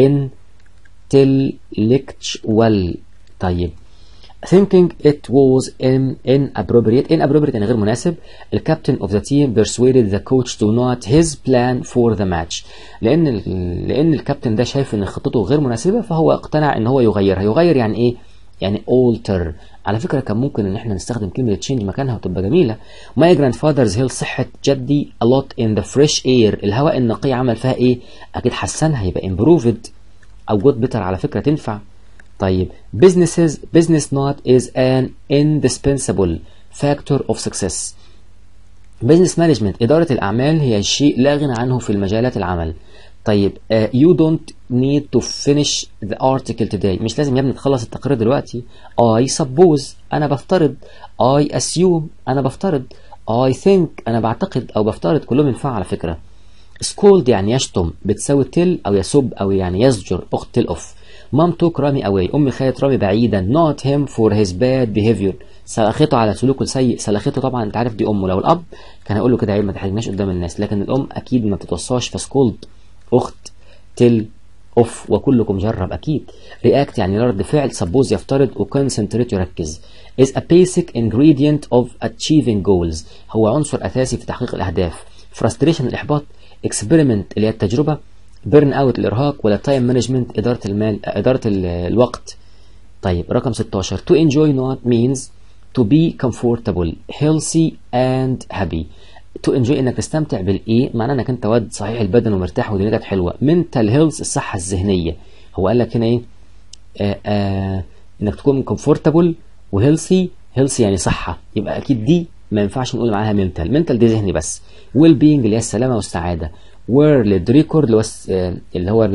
intellectual طيب thinking it was in inappropriate inappropriate يعني غير مناسب الكابتن of the team persuaded the coach to not his plan for the match لان لان الكابتن ده شايف ان خطته غير مناسبه فهو اقتنع ان هو يغيرها يغير يعني ايه يعني alter على فكرة كان ممكن ان احنا نستخدم كلمة change مكانها وتبقى جميلة my grandfather's hill صحة جدي a lot in the fresh air الهواء النقي عمل فيها ايه اكيد حسنها يبقى improved او got better على فكرة تنفع طيب businesses business not is an indispensable factor of success business management إدارة الأعمال هي الشيء لا غنى عنه في المجالات العمل طيب uh, you don't need to finish the article today مش لازم يا ابني تخلص التقرير دلوقتي I suppose أنا بفترض I assume أنا بفترض I think أنا بعتقد أو بفترض كلهم ينفع على فكرة scold يعني يشتم بتساوي تل أو يسب أو يعني يزجر أخت تل أوف مام توك رامي أواي أمي خدت رامي بعيدا not him for his bad behavior سلخته على سلوكه السيء سلخته طبعا انت عارف دي امه لو الاب كان هيقول له كده عيب ما تحرجناش قدام الناس لكن الام اكيد ما بتتوصاش فسكولد اخت تل اوف وكلكم جرب اكيد رياكت يعني رد فعل سبوز يفترض وكونسنتريت يركز is a basic ingredient of achieving goals هو عنصر اساسي في تحقيق الاهداف frustration الاحباط experiment اللي هي التجربه بيرن اوت الارهاق ولا تايم مانجمنت اداره المال اداره الوقت طيب رقم 16 to enjoy not means to be comfortable healthy and happy to enjoy انك تستمتع بالايه معناه انك انت واد صحيح البدن ومرتاح ودنيتك حلوه mental health الصحه الذهنيه هو قال لك هنا ايه آآ آآ انك تكون comfortable وهيلثي هيلثي يعني صحه يبقى اكيد دي ما ينفعش نقول معاها mental mental دي ذهني بس well being اللي هي السلامه والسعاده world record اللي هو اللي هو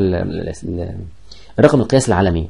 الرقم القياسي العالمي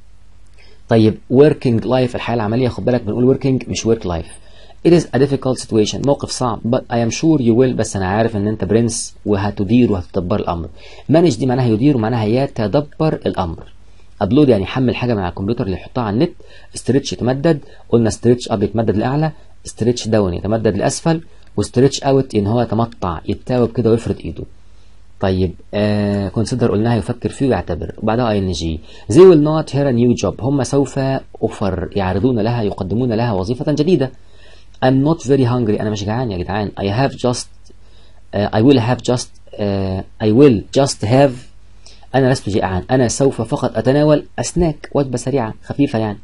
طيب working life الحياه العمليه خد بالك بنقول working مش work life It is a difficult situation موقف صعب but I am sure you will بس أنا عارف إن أنت برنس وهتدير وهتدبر الأمر manage دي معناها يدير ومعناها يتدبر الأمر upload يعني يحمل حاجة من على الكمبيوتر اللي يحطها على النت stretch يتمدد قلنا stretch up يتمدد لأعلى stretch down يتمدد لأسفل وstretch out إن هو يتمطع يتاوب كده ويفرد إيده طيب آه consider قلناها يفكر فيه ويعتبر وبعدها ing they will not hear a new job هم سوف أوفر يعرضون لها يقدمون لها وظيفة جديدة I'm not very hungry أنا مش جعان يا جدعان I have just uh, I will have just uh, I will just have أنا لست جائعا أنا سوف فقط أتناول أسناك وجبة سريعة خفيفة يعني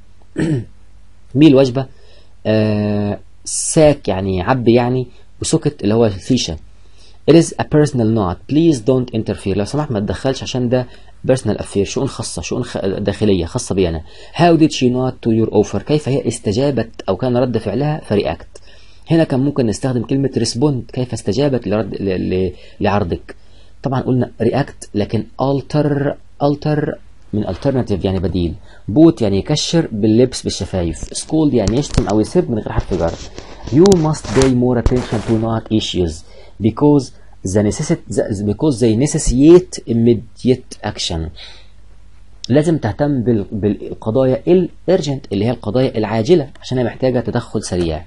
مين الوجبة uh, ساك يعني عب يعني وسكت اللي هو الفيشة It is a personal note please don't interfere لو سمحت ما تدخلش عشان ده personal affair شؤون خاصة شؤون خ... داخلية خاصة بي أنا How did she not to your offer كيف هي استجابت أو كان رد فعلها فرياكت هنا كان ممكن نستخدم كلمة respond كيف استجابت لرد ل... ل... لعرضك طبعا قلنا react لكن alter alter من alternative يعني بديل بوت يعني يكشر باللبس بالشفايف سكولد يعني يشتم او يسب من غير حرف جر you must pay more attention to not issues because the necessit because they necessitate immediate action لازم تهتم بال... بالقضايا الارجنت اللي هي القضايا العاجله عشان هي محتاجه تدخل سريع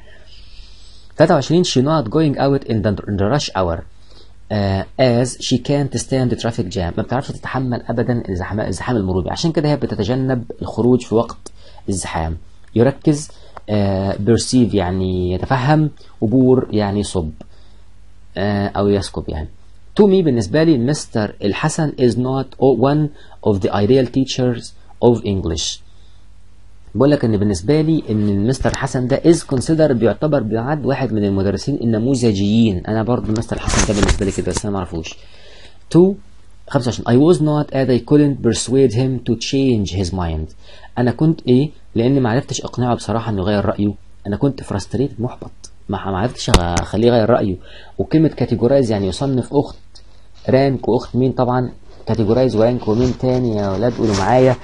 23 she not going out in the, in the rush hour uh, as she can't stand the traffic jam ما بتعرفش تتحمل ابدا الزحام الزحام المروري عشان كده هي بتتجنب الخروج في وقت الزحام يركز uh, perceive يعني يتفهم وبور يعني يصب uh, او يسكب يعني to me بالنسبة لي مستر الحسن is not one of the ideal teachers of English بقول لك ان بالنسبة لي ان المستر حسن ده is considered بيعتبر بيعد واحد من المدرسين النموذجيين انا برضو المستر حسن ده بالنسبة لي كده بس انا معرفوش to 25 I was not as I couldn't persuade him to change his mind انا كنت ايه لاني ما عرفتش اقنعه بصراحة انه يغير رأيه انا كنت frustrated محبط ما ما عرفتش اخليه يغير رايه وكلمه كاتيجورايز يعني يصنف اخت رانك واخت مين طبعا كاتيجورايز ورانك ومين تاني يا ولاد قولوا معايا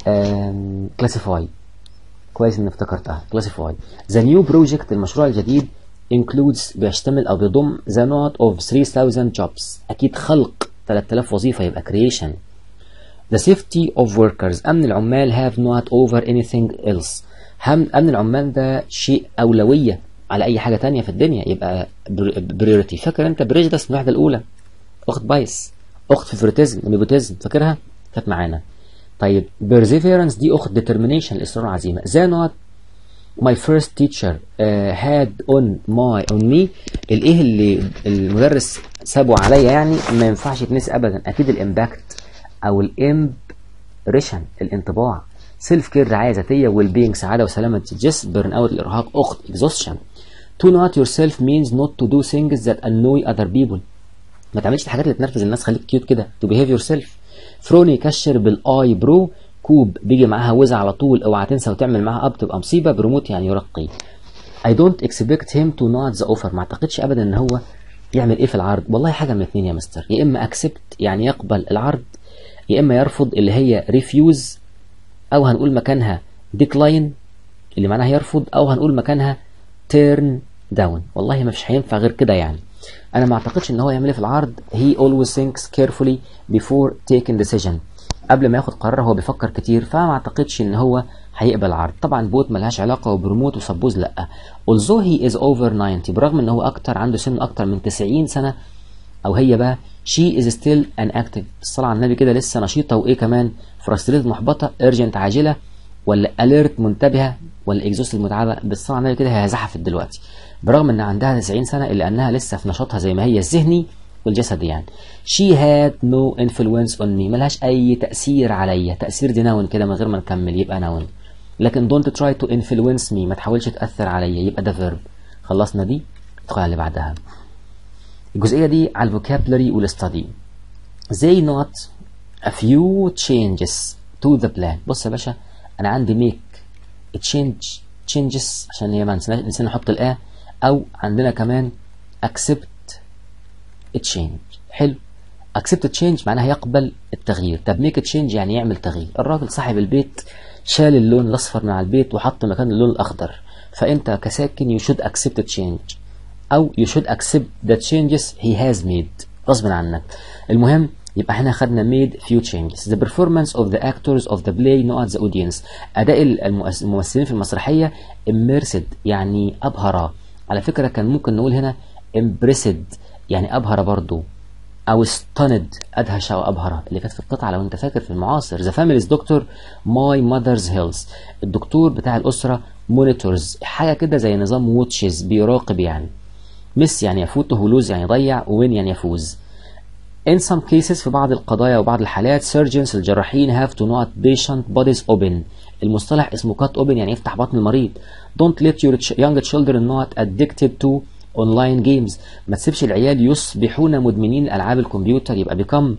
كلاسيفاي كويس اني افتكرتها كلاسيفاي ذا نيو بروجكت المشروع الجديد includes بيشتمل او بيضم the not of 3000 jobs اكيد خلق 3000 وظيفه يبقى creation the safety of workers امن العمال have not over anything else هم امن العمال ده شيء اولويه على اي حاجه تانية في الدنيا يبقى بريورتي فاكر انت بريجدس من الوحده الاولى اخت بايس اخت فيفوريتيزم نيبوتيزم فاكرها كانت معانا طيب بيرزيفيرنس دي اخت ديترمينيشن الاصرار والعزيمه ذا نوت my first teacher uh, had on my on me الايه اللي المدرس سابه عليا يعني ما ينفعش يتنسي ابدا اكيد الامباكت او الامبريشن الانطباع سيلف كير رعايه ذاتيه ويل بينج سعاده وسلامه الجسم بيرن اوت الارهاق اخت اكزوستشن to not yourself means not to do things that annoy other people ما تعملش الحاجات اللي تنرفز الناس خليك كيوت كده to behave yourself فروني يكشر بالاي برو كوب بيجي معاها وزع على طول اوعى تنسى وتعمل معاها اب تبقى مصيبه بروموت يعني يرقي I don't expect him to not the offer ما اعتقدش ابدا ان هو يعمل ايه في العرض والله حاجه من اتنين يا مستر يا اما accept يعني يقبل العرض يا اما يرفض اللي هي refuse او هنقول مكانها decline اللي معناها يرفض او هنقول مكانها turn down والله ما فيش هينفع غير كده يعني انا ما اعتقدش ان هو يعمل ايه في العرض he always thinks carefully before taking decision قبل ما ياخد قرار هو بيفكر كتير فما اعتقدش ان هو هيقبل العرض طبعا بوت ملهاش علاقه وبرموت وسبوز لا although he is over 90 برغم ان هو اكتر عنده سن اكتر من 90 سنه او هي بقى she is still an active الصلاه على النبي كده لسه نشيطه وايه كمان frustrated محبطه urgent عاجله ولا alert منتبهه ولا exhausted متعبه بالصلاه على النبي كده هي زحفت دلوقتي برغم ان عندها 90 سنه الا انها لسه في نشاطها زي ما هي الذهني والجسدي يعني she had no influence on me ملهاش اي تاثير عليا تاثير دي نون كده من غير ما نكمل يبقى نون لكن don't try to influence me ما تحاولش تاثر عليا يبقى ده verb خلصنا دي ندخل على اللي بعدها الجزئيه دي على الفوكابلري والاستادي they not a few changes to the plan بص يا باشا انا عندي make change changes عشان هي ما نسينا نحط الآ أو عندنا كمان accept change حلو accept change معناها يقبل التغيير طب make change يعني يعمل تغيير الراجل صاحب البيت شال اللون الأصفر من على البيت وحط مكان اللون الأخضر فأنت كساكن you should accept change أو you should accept the changes he has made غصب عنك المهم يبقى احنا خدنا made few changes the performance of the actors of the play not the audience أداء الممثلين في المسرحية immersed يعني أبهر على فكرة كان ممكن نقول هنا impressed يعني أبهر برضو أو stunned أدهش أو أبهر اللي كانت في القطعة لو أنت فاكر في المعاصر the family's doctor my mother's health الدكتور بتاع الأسرة monitors حاجة كده زي نظام watches بيراقب يعني miss يعني يفوت هلوز يعني يضيع وين يعني يفوز In some cases في بعض القضايا وبعض الحالات surgeons الجراحين have to not patient bodies open المصطلح اسمه cut open يعني يفتح بطن المريض don't let your young children not addicted to online games ما تسيبش العيال يصبحون مدمنين ألعاب الكمبيوتر يبقى become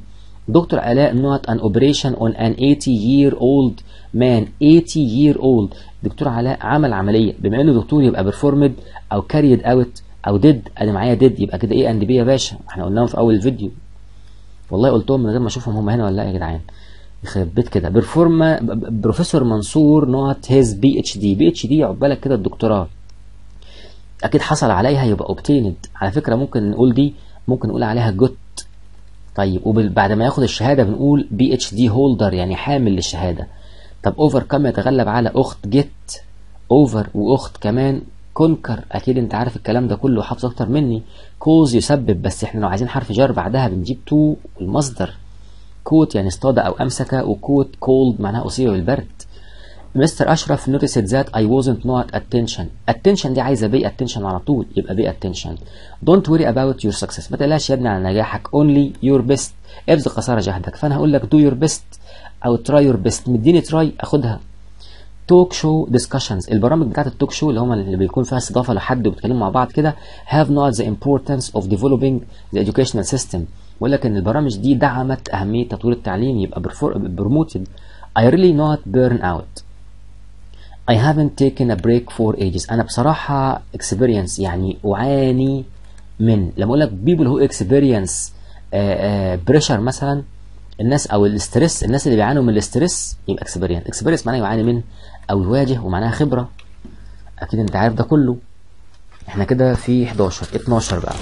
دكتور علاء not an operation on an 80 year old man 80 year old دكتور علاء عمل عمليه بما انه دكتور يبقى performed او carried out او did انا معايا did يبقى كده ايه اند بي يا باشا احنا قلناهم في اول الفيديو والله قلتهم من غير ما اشوفهم هم هنا ولا لا يا جدعان يخرب بيت كده بيرفورم بروفيسور منصور نوت هيز بي اتش دي بي اتش دي عقبالك كده الدكتوراه اكيد حصل عليها يبقى اوبتيند على فكره ممكن نقول دي ممكن نقول عليها جوت طيب وبعد ما ياخد الشهاده بنقول بي اتش دي هولدر يعني حامل للشهاده طب اوفر كم يتغلب على اخت جيت اوفر واخت كمان كونكر اكيد انت عارف الكلام ده كله حافظ اكتر مني كوز يسبب بس احنا لو عايزين حرف جر بعدها بنجيب تو المصدر كوت يعني اصطاد او امسك وكوت كولد معناها اصيب بالبرد مستر اشرف noticed that I wasn't not attention attention دي عايزه بي attention على طول يبقى بي attention don't worry about your success ما تقلقش يا ابني على نجاحك only your best ابذل قصارى جهدك فانا هقول لك do your best او try your best مديني try اخدها توك شو discussions البرامج بتاعت التوك شو اللي هم اللي بيكون فيها استضافه لحد وبيتكلموا مع بعض كده have not the importance of developing the educational system بقول لك ان البرامج دي دعمت اهميه تطوير التعليم يبقى promoted I really not burn out I haven't taken a break for ages انا بصراحه experience يعني اعاني من لما اقول لك people who experience بريشر مثلا الناس او الاسترس الناس اللي بيعانوا من الاسترس يبقى اكسبيرينس اكسبيرينس معناه يعاني من او يواجه ومعناها خبره اكيد انت عارف ده كله احنا كده في 11 12 بقى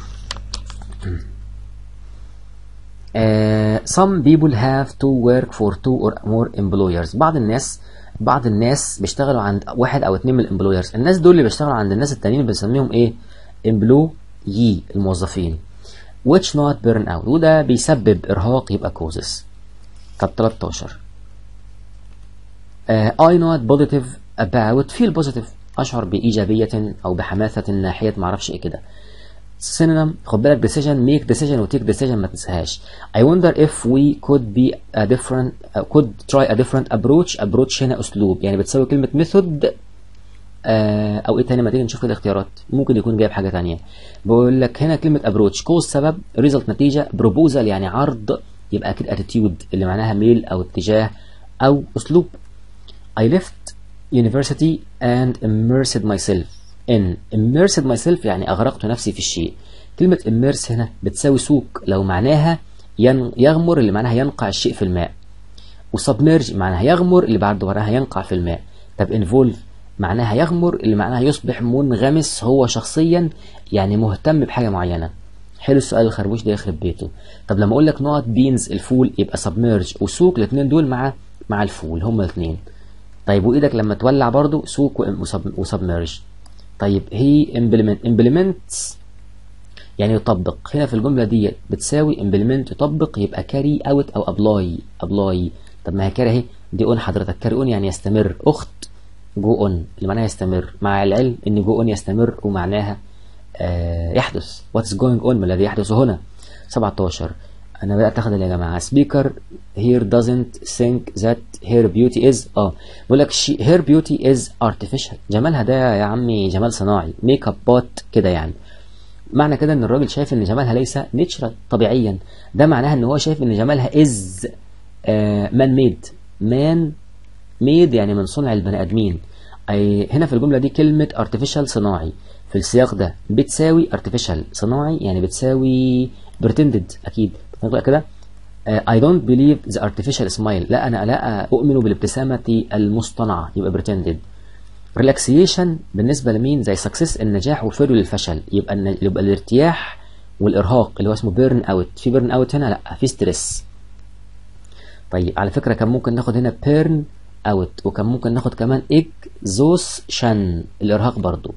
uh, some people have to work for two or more employers بعض الناس بعض الناس بيشتغلوا عند واحد او اتنين من الامبلويرز الناس دول اللي بيشتغلوا عند الناس التانيين بنسميهم ايه employee الموظفين which not burn out وده بيسبب ارهاق يبقى causes طب 13 uh, I not positive about feel positive اشعر بايجابيه او بحماسه ناحيه معرفش ايه كده synonym خد بالك decision make decision و take decision ما تنساهاش I wonder if we could be a different uh, could try a different approach approach هنا اسلوب يعني بتساوي كلمه method آه او ايه تاني ما تيجي نشوف كده الاختيارات ممكن يكون جايب حاجه تانية بقول لك هنا كلمه ابروتش كوز سبب ريزلت نتيجه بروبوزال يعني عرض يبقى اكيد اتيتيود اللي معناها ميل او اتجاه او اسلوب I left university and immersed myself in immersed myself يعني اغرقت نفسي في الشيء كلمه immerse هنا بتساوي سوق لو معناها ين... يغمر اللي معناها ينقع الشيء في الماء وسبميرج معناها يغمر اللي بعد وراها ينقع في الماء طب involve معناها يغمر اللي معناها يصبح منغمس هو شخصيا يعني مهتم بحاجه معينه حلو السؤال الخربوش ده يخرب بيته طب لما اقول لك نقط بينز الفول يبقى سبميرج وسوق الاثنين دول مع مع الفول هما الاثنين طيب وايدك لما تولع برضو سوق وسبميرج طيب هي امبلمنت امبلمنتس يعني يطبق هنا في الجمله دي بتساوي امبلمنت يطبق يبقى كاري اوت او ابلاي ابلاي طب ما هي كاري اهي دي اون حضرتك كاري اون يعني يستمر اخت جو اون اللي معناها يستمر مع العلم ان جو اون يستمر ومعناها آه يحدث وات از جوينج اون ما الذي يحدث هنا 17 انا بدات اخد يا جماعه سبيكر here doesn't think that her beauty is اه بقول لك she, her beauty is artificial جمالها ده يا عمي جمال صناعي ميك اب بوت كده يعني معنى كده ان الراجل شايف ان جمالها ليس نيتشرال طبيعيا ده معناها ان هو شايف ان جمالها از مان ميد مان ميد يعني من صنع البني ادمين أي هنا في الجمله دي كلمه artificial صناعي في السياق ده بتساوي artificial صناعي يعني بتساوي pretended اكيد نقرا كده I don't believe the artificial smile لا انا لا اؤمن بالابتسامه المصطنعه يبقى pretended relaxation بالنسبه لمين زي success النجاح وفيرو للفشل يبقى يبقى الارتياح والارهاق اللي هو اسمه بيرن اوت في بيرن اوت هنا لا في ستريس طيب على فكره كان ممكن ناخد هنا بيرن اوت وكان ممكن ناخد كمان exhaustion الارهاق برضو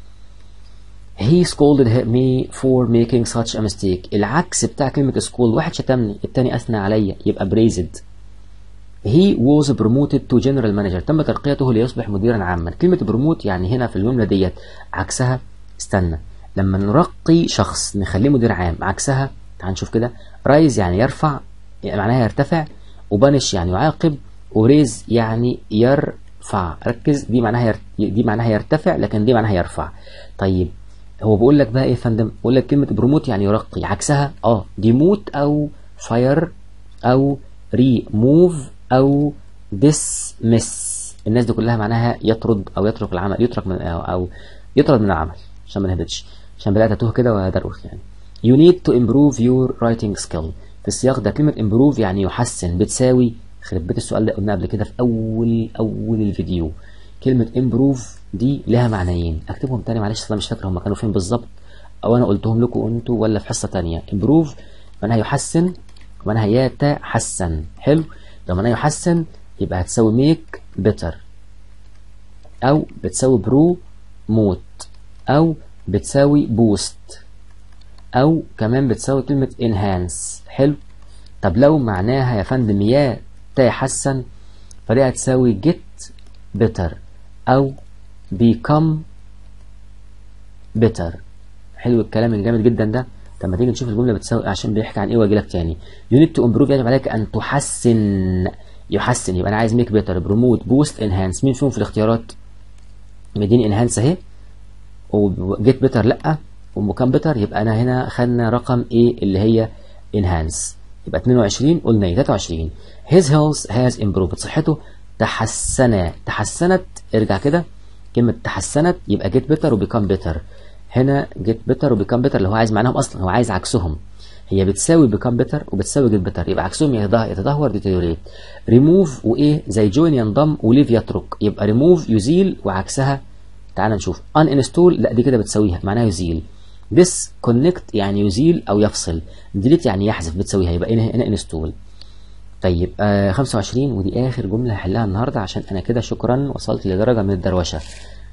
he scolded me for making such a mistake العكس بتاع كلمة scold واحد شتمني التاني أثنى عليا يبقى praised he was promoted to general manager تم ترقيته ليصبح مديرا عاما كلمة promote يعني هنا في الجملة ديت عكسها استنى لما نرقي شخص نخليه مدير عام عكسها تعال نشوف كده رايز يعني يرفع يعني معناها يرتفع وبانش يعني يعاقب وريز يعني يرفع ركز دي معناها ير... دي معناها يرتفع لكن دي معناها يرفع طيب هو بيقول لك بقى ايه يا فندم بيقول لك كلمه بروموت يعني يرقي عكسها اه ديموت او فاير او ريموف او dismiss الناس دي كلها معناها يطرد او يترك العمل يترك من او, أو يطرد من العمل عشان ما نهبطش عشان بدات اتوه كده وادروخ يعني you need to improve your writing skill في السياق ده كلمه improve يعني يحسن بتساوي خرب بيت السؤال ده قلناه قبل كده في اول اول الفيديو كلمه improve دي لها معنيين اكتبهم تاني معلش انا مش فاكر هم كانوا فين بالظبط او انا قلتهم لكم انتوا ولا في حصه تانية improve معناها يحسن معناها يتحسن حلو لو معناها يحسن يبقى هتساوي make better او بتساوي برو موت او بتساوي بوست او كمان بتساوي كلمة enhance حلو طب لو معناها يا فندم يا تحسن فدي هتساوي get better او become better حلو الكلام الجامد جدا ده طب ما تيجي نشوف الجمله بتساوي عشان بيحكي عن ايه واجي لك تاني you need to improve يجب عليك ان تحسن يحسن يبقى انا عايز ميك بيتر بروموت بوست انهانس مين فيهم في الاختيارات مديني انهانس اهي وجيت بيتر لا ومكان بيتر يبقى انا هنا خدنا رقم ايه اللي هي انهانس يبقى 22 قلنا ايه 23 his health has improved صحته تحسن تحسنت ارجع كده كلمة تحسنت يبقى جيت بيتر وبيكام بيتر هنا جيت بيتر وبيكام بيتر اللي هو عايز معناهم اصلا هو عايز عكسهم هي بتساوي بيكام بيتر وبتساوي جيت بيتر يبقى عكسهم يتدهور ديتيوريت ريموف وايه زي جوين ينضم وليف يترك يبقى ريموف يزيل وعكسها تعال نشوف ان انستول لا دي كده بتساويها معناها يزيل ديس كونكت يعني يزيل او يفصل ديليت يعني يحذف بتساويها يبقى هنا انستول طيب آه 25 ودي اخر جمله هحلها النهارده عشان انا كده شكرا وصلت لدرجه من الدروشه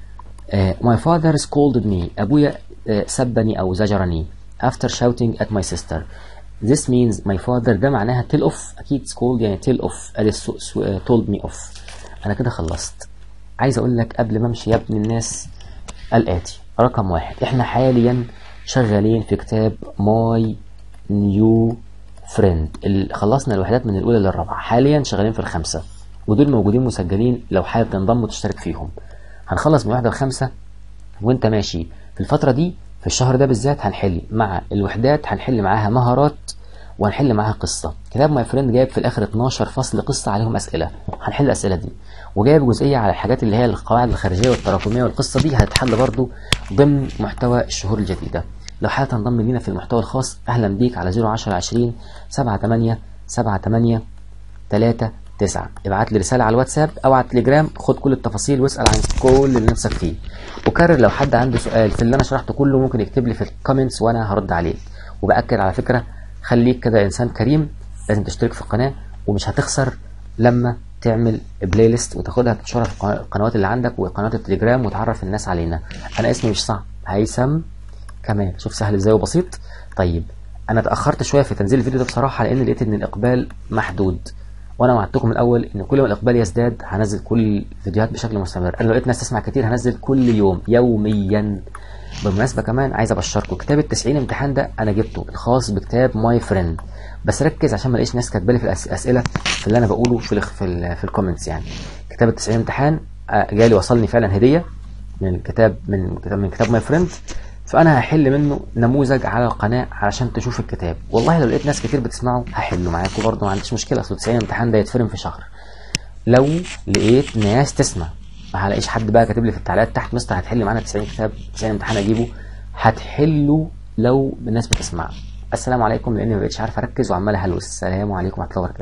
آه my father scolded me ابويا آه سبني او زجرني after shouting at my sister this means my father ده معناها tell off اكيد scold يعني tell off Alice told me off انا كده خلصت عايز اقول لك قبل ما امشي يا ابن الناس الاتي رقم واحد احنا حاليا شغالين في كتاب ماي نيو فريند خلصنا الوحدات من الاولى للرابعه حاليا شغالين في الخمسه ودول موجودين مسجلين لو حابب تنضم وتشترك فيهم هنخلص من الوحده الخامسه وانت ماشي في الفتره دي في الشهر ده بالذات هنحل مع الوحدات هنحل معاها مهارات وهنحل معاها قصه كتاب ماي فريند جايب في الاخر 12 فصل قصه عليهم اسئله هنحل الاسئله دي وجايب جزئيه على الحاجات اللي هي القواعد الخارجيه والتراكميه والقصه دي هتتحل برضو ضمن محتوى الشهور الجديده لو حابب تنضم لينا في المحتوى الخاص اهلا بيك على 010 20 78 78 3 9 ابعت لي رساله على الواتساب او على التليجرام خد كل التفاصيل واسال عن كل اللي نفسك فيه وكرر لو حد عنده سؤال في اللي انا شرحته كله ممكن يكتب لي في الكومنتس وانا هرد عليه وباكد على فكره خليك كده انسان كريم لازم تشترك في القناه ومش هتخسر لما تعمل بلاي ليست وتاخدها تنشرها في القنوات اللي عندك وقناه التليجرام وتعرف الناس علينا انا اسمي مش صعب هيثم كمان شوف سهل ازاي وبسيط طيب انا اتاخرت شويه في تنزيل الفيديو ده بصراحه لان لقيت ان الاقبال محدود وانا وعدتكم الاول ان كل ما الاقبال يزداد هنزل كل الفيديوهات بشكل مستمر انا لو لقيت ناس تسمع كتير هنزل كل يوم يوميا بالمناسبه كمان عايز ابشركم كتاب ال 90 امتحان ده انا جبته الخاص بكتاب ماي فريند بس ركز عشان ما الاقيش ناس كاتبه لي في الاسئله في اللي انا بقوله في ال في, ال في الكومنتس يعني كتاب ال 90 امتحان جالي وصلني فعلا هديه من الكتاب من كتاب من كتاب ماي فريند فانا هحل منه نموذج على القناه علشان تشوف الكتاب والله لو لقيت ناس كتير بتسمعه هحله معاكم برضه ما عنديش مشكله اصل 90 امتحان ده يتفرم في شهر لو لقيت ناس تسمع ما هلاقيش حد بقى كاتب لي في التعليقات تحت مستر هتحل معانا 90 كتاب 90 امتحان اجيبه هتحله لو الناس بتسمع السلام عليكم لاني ما بقتش عارف اركز وعمال اهلوس السلام عليكم ورحمه الله وبركاته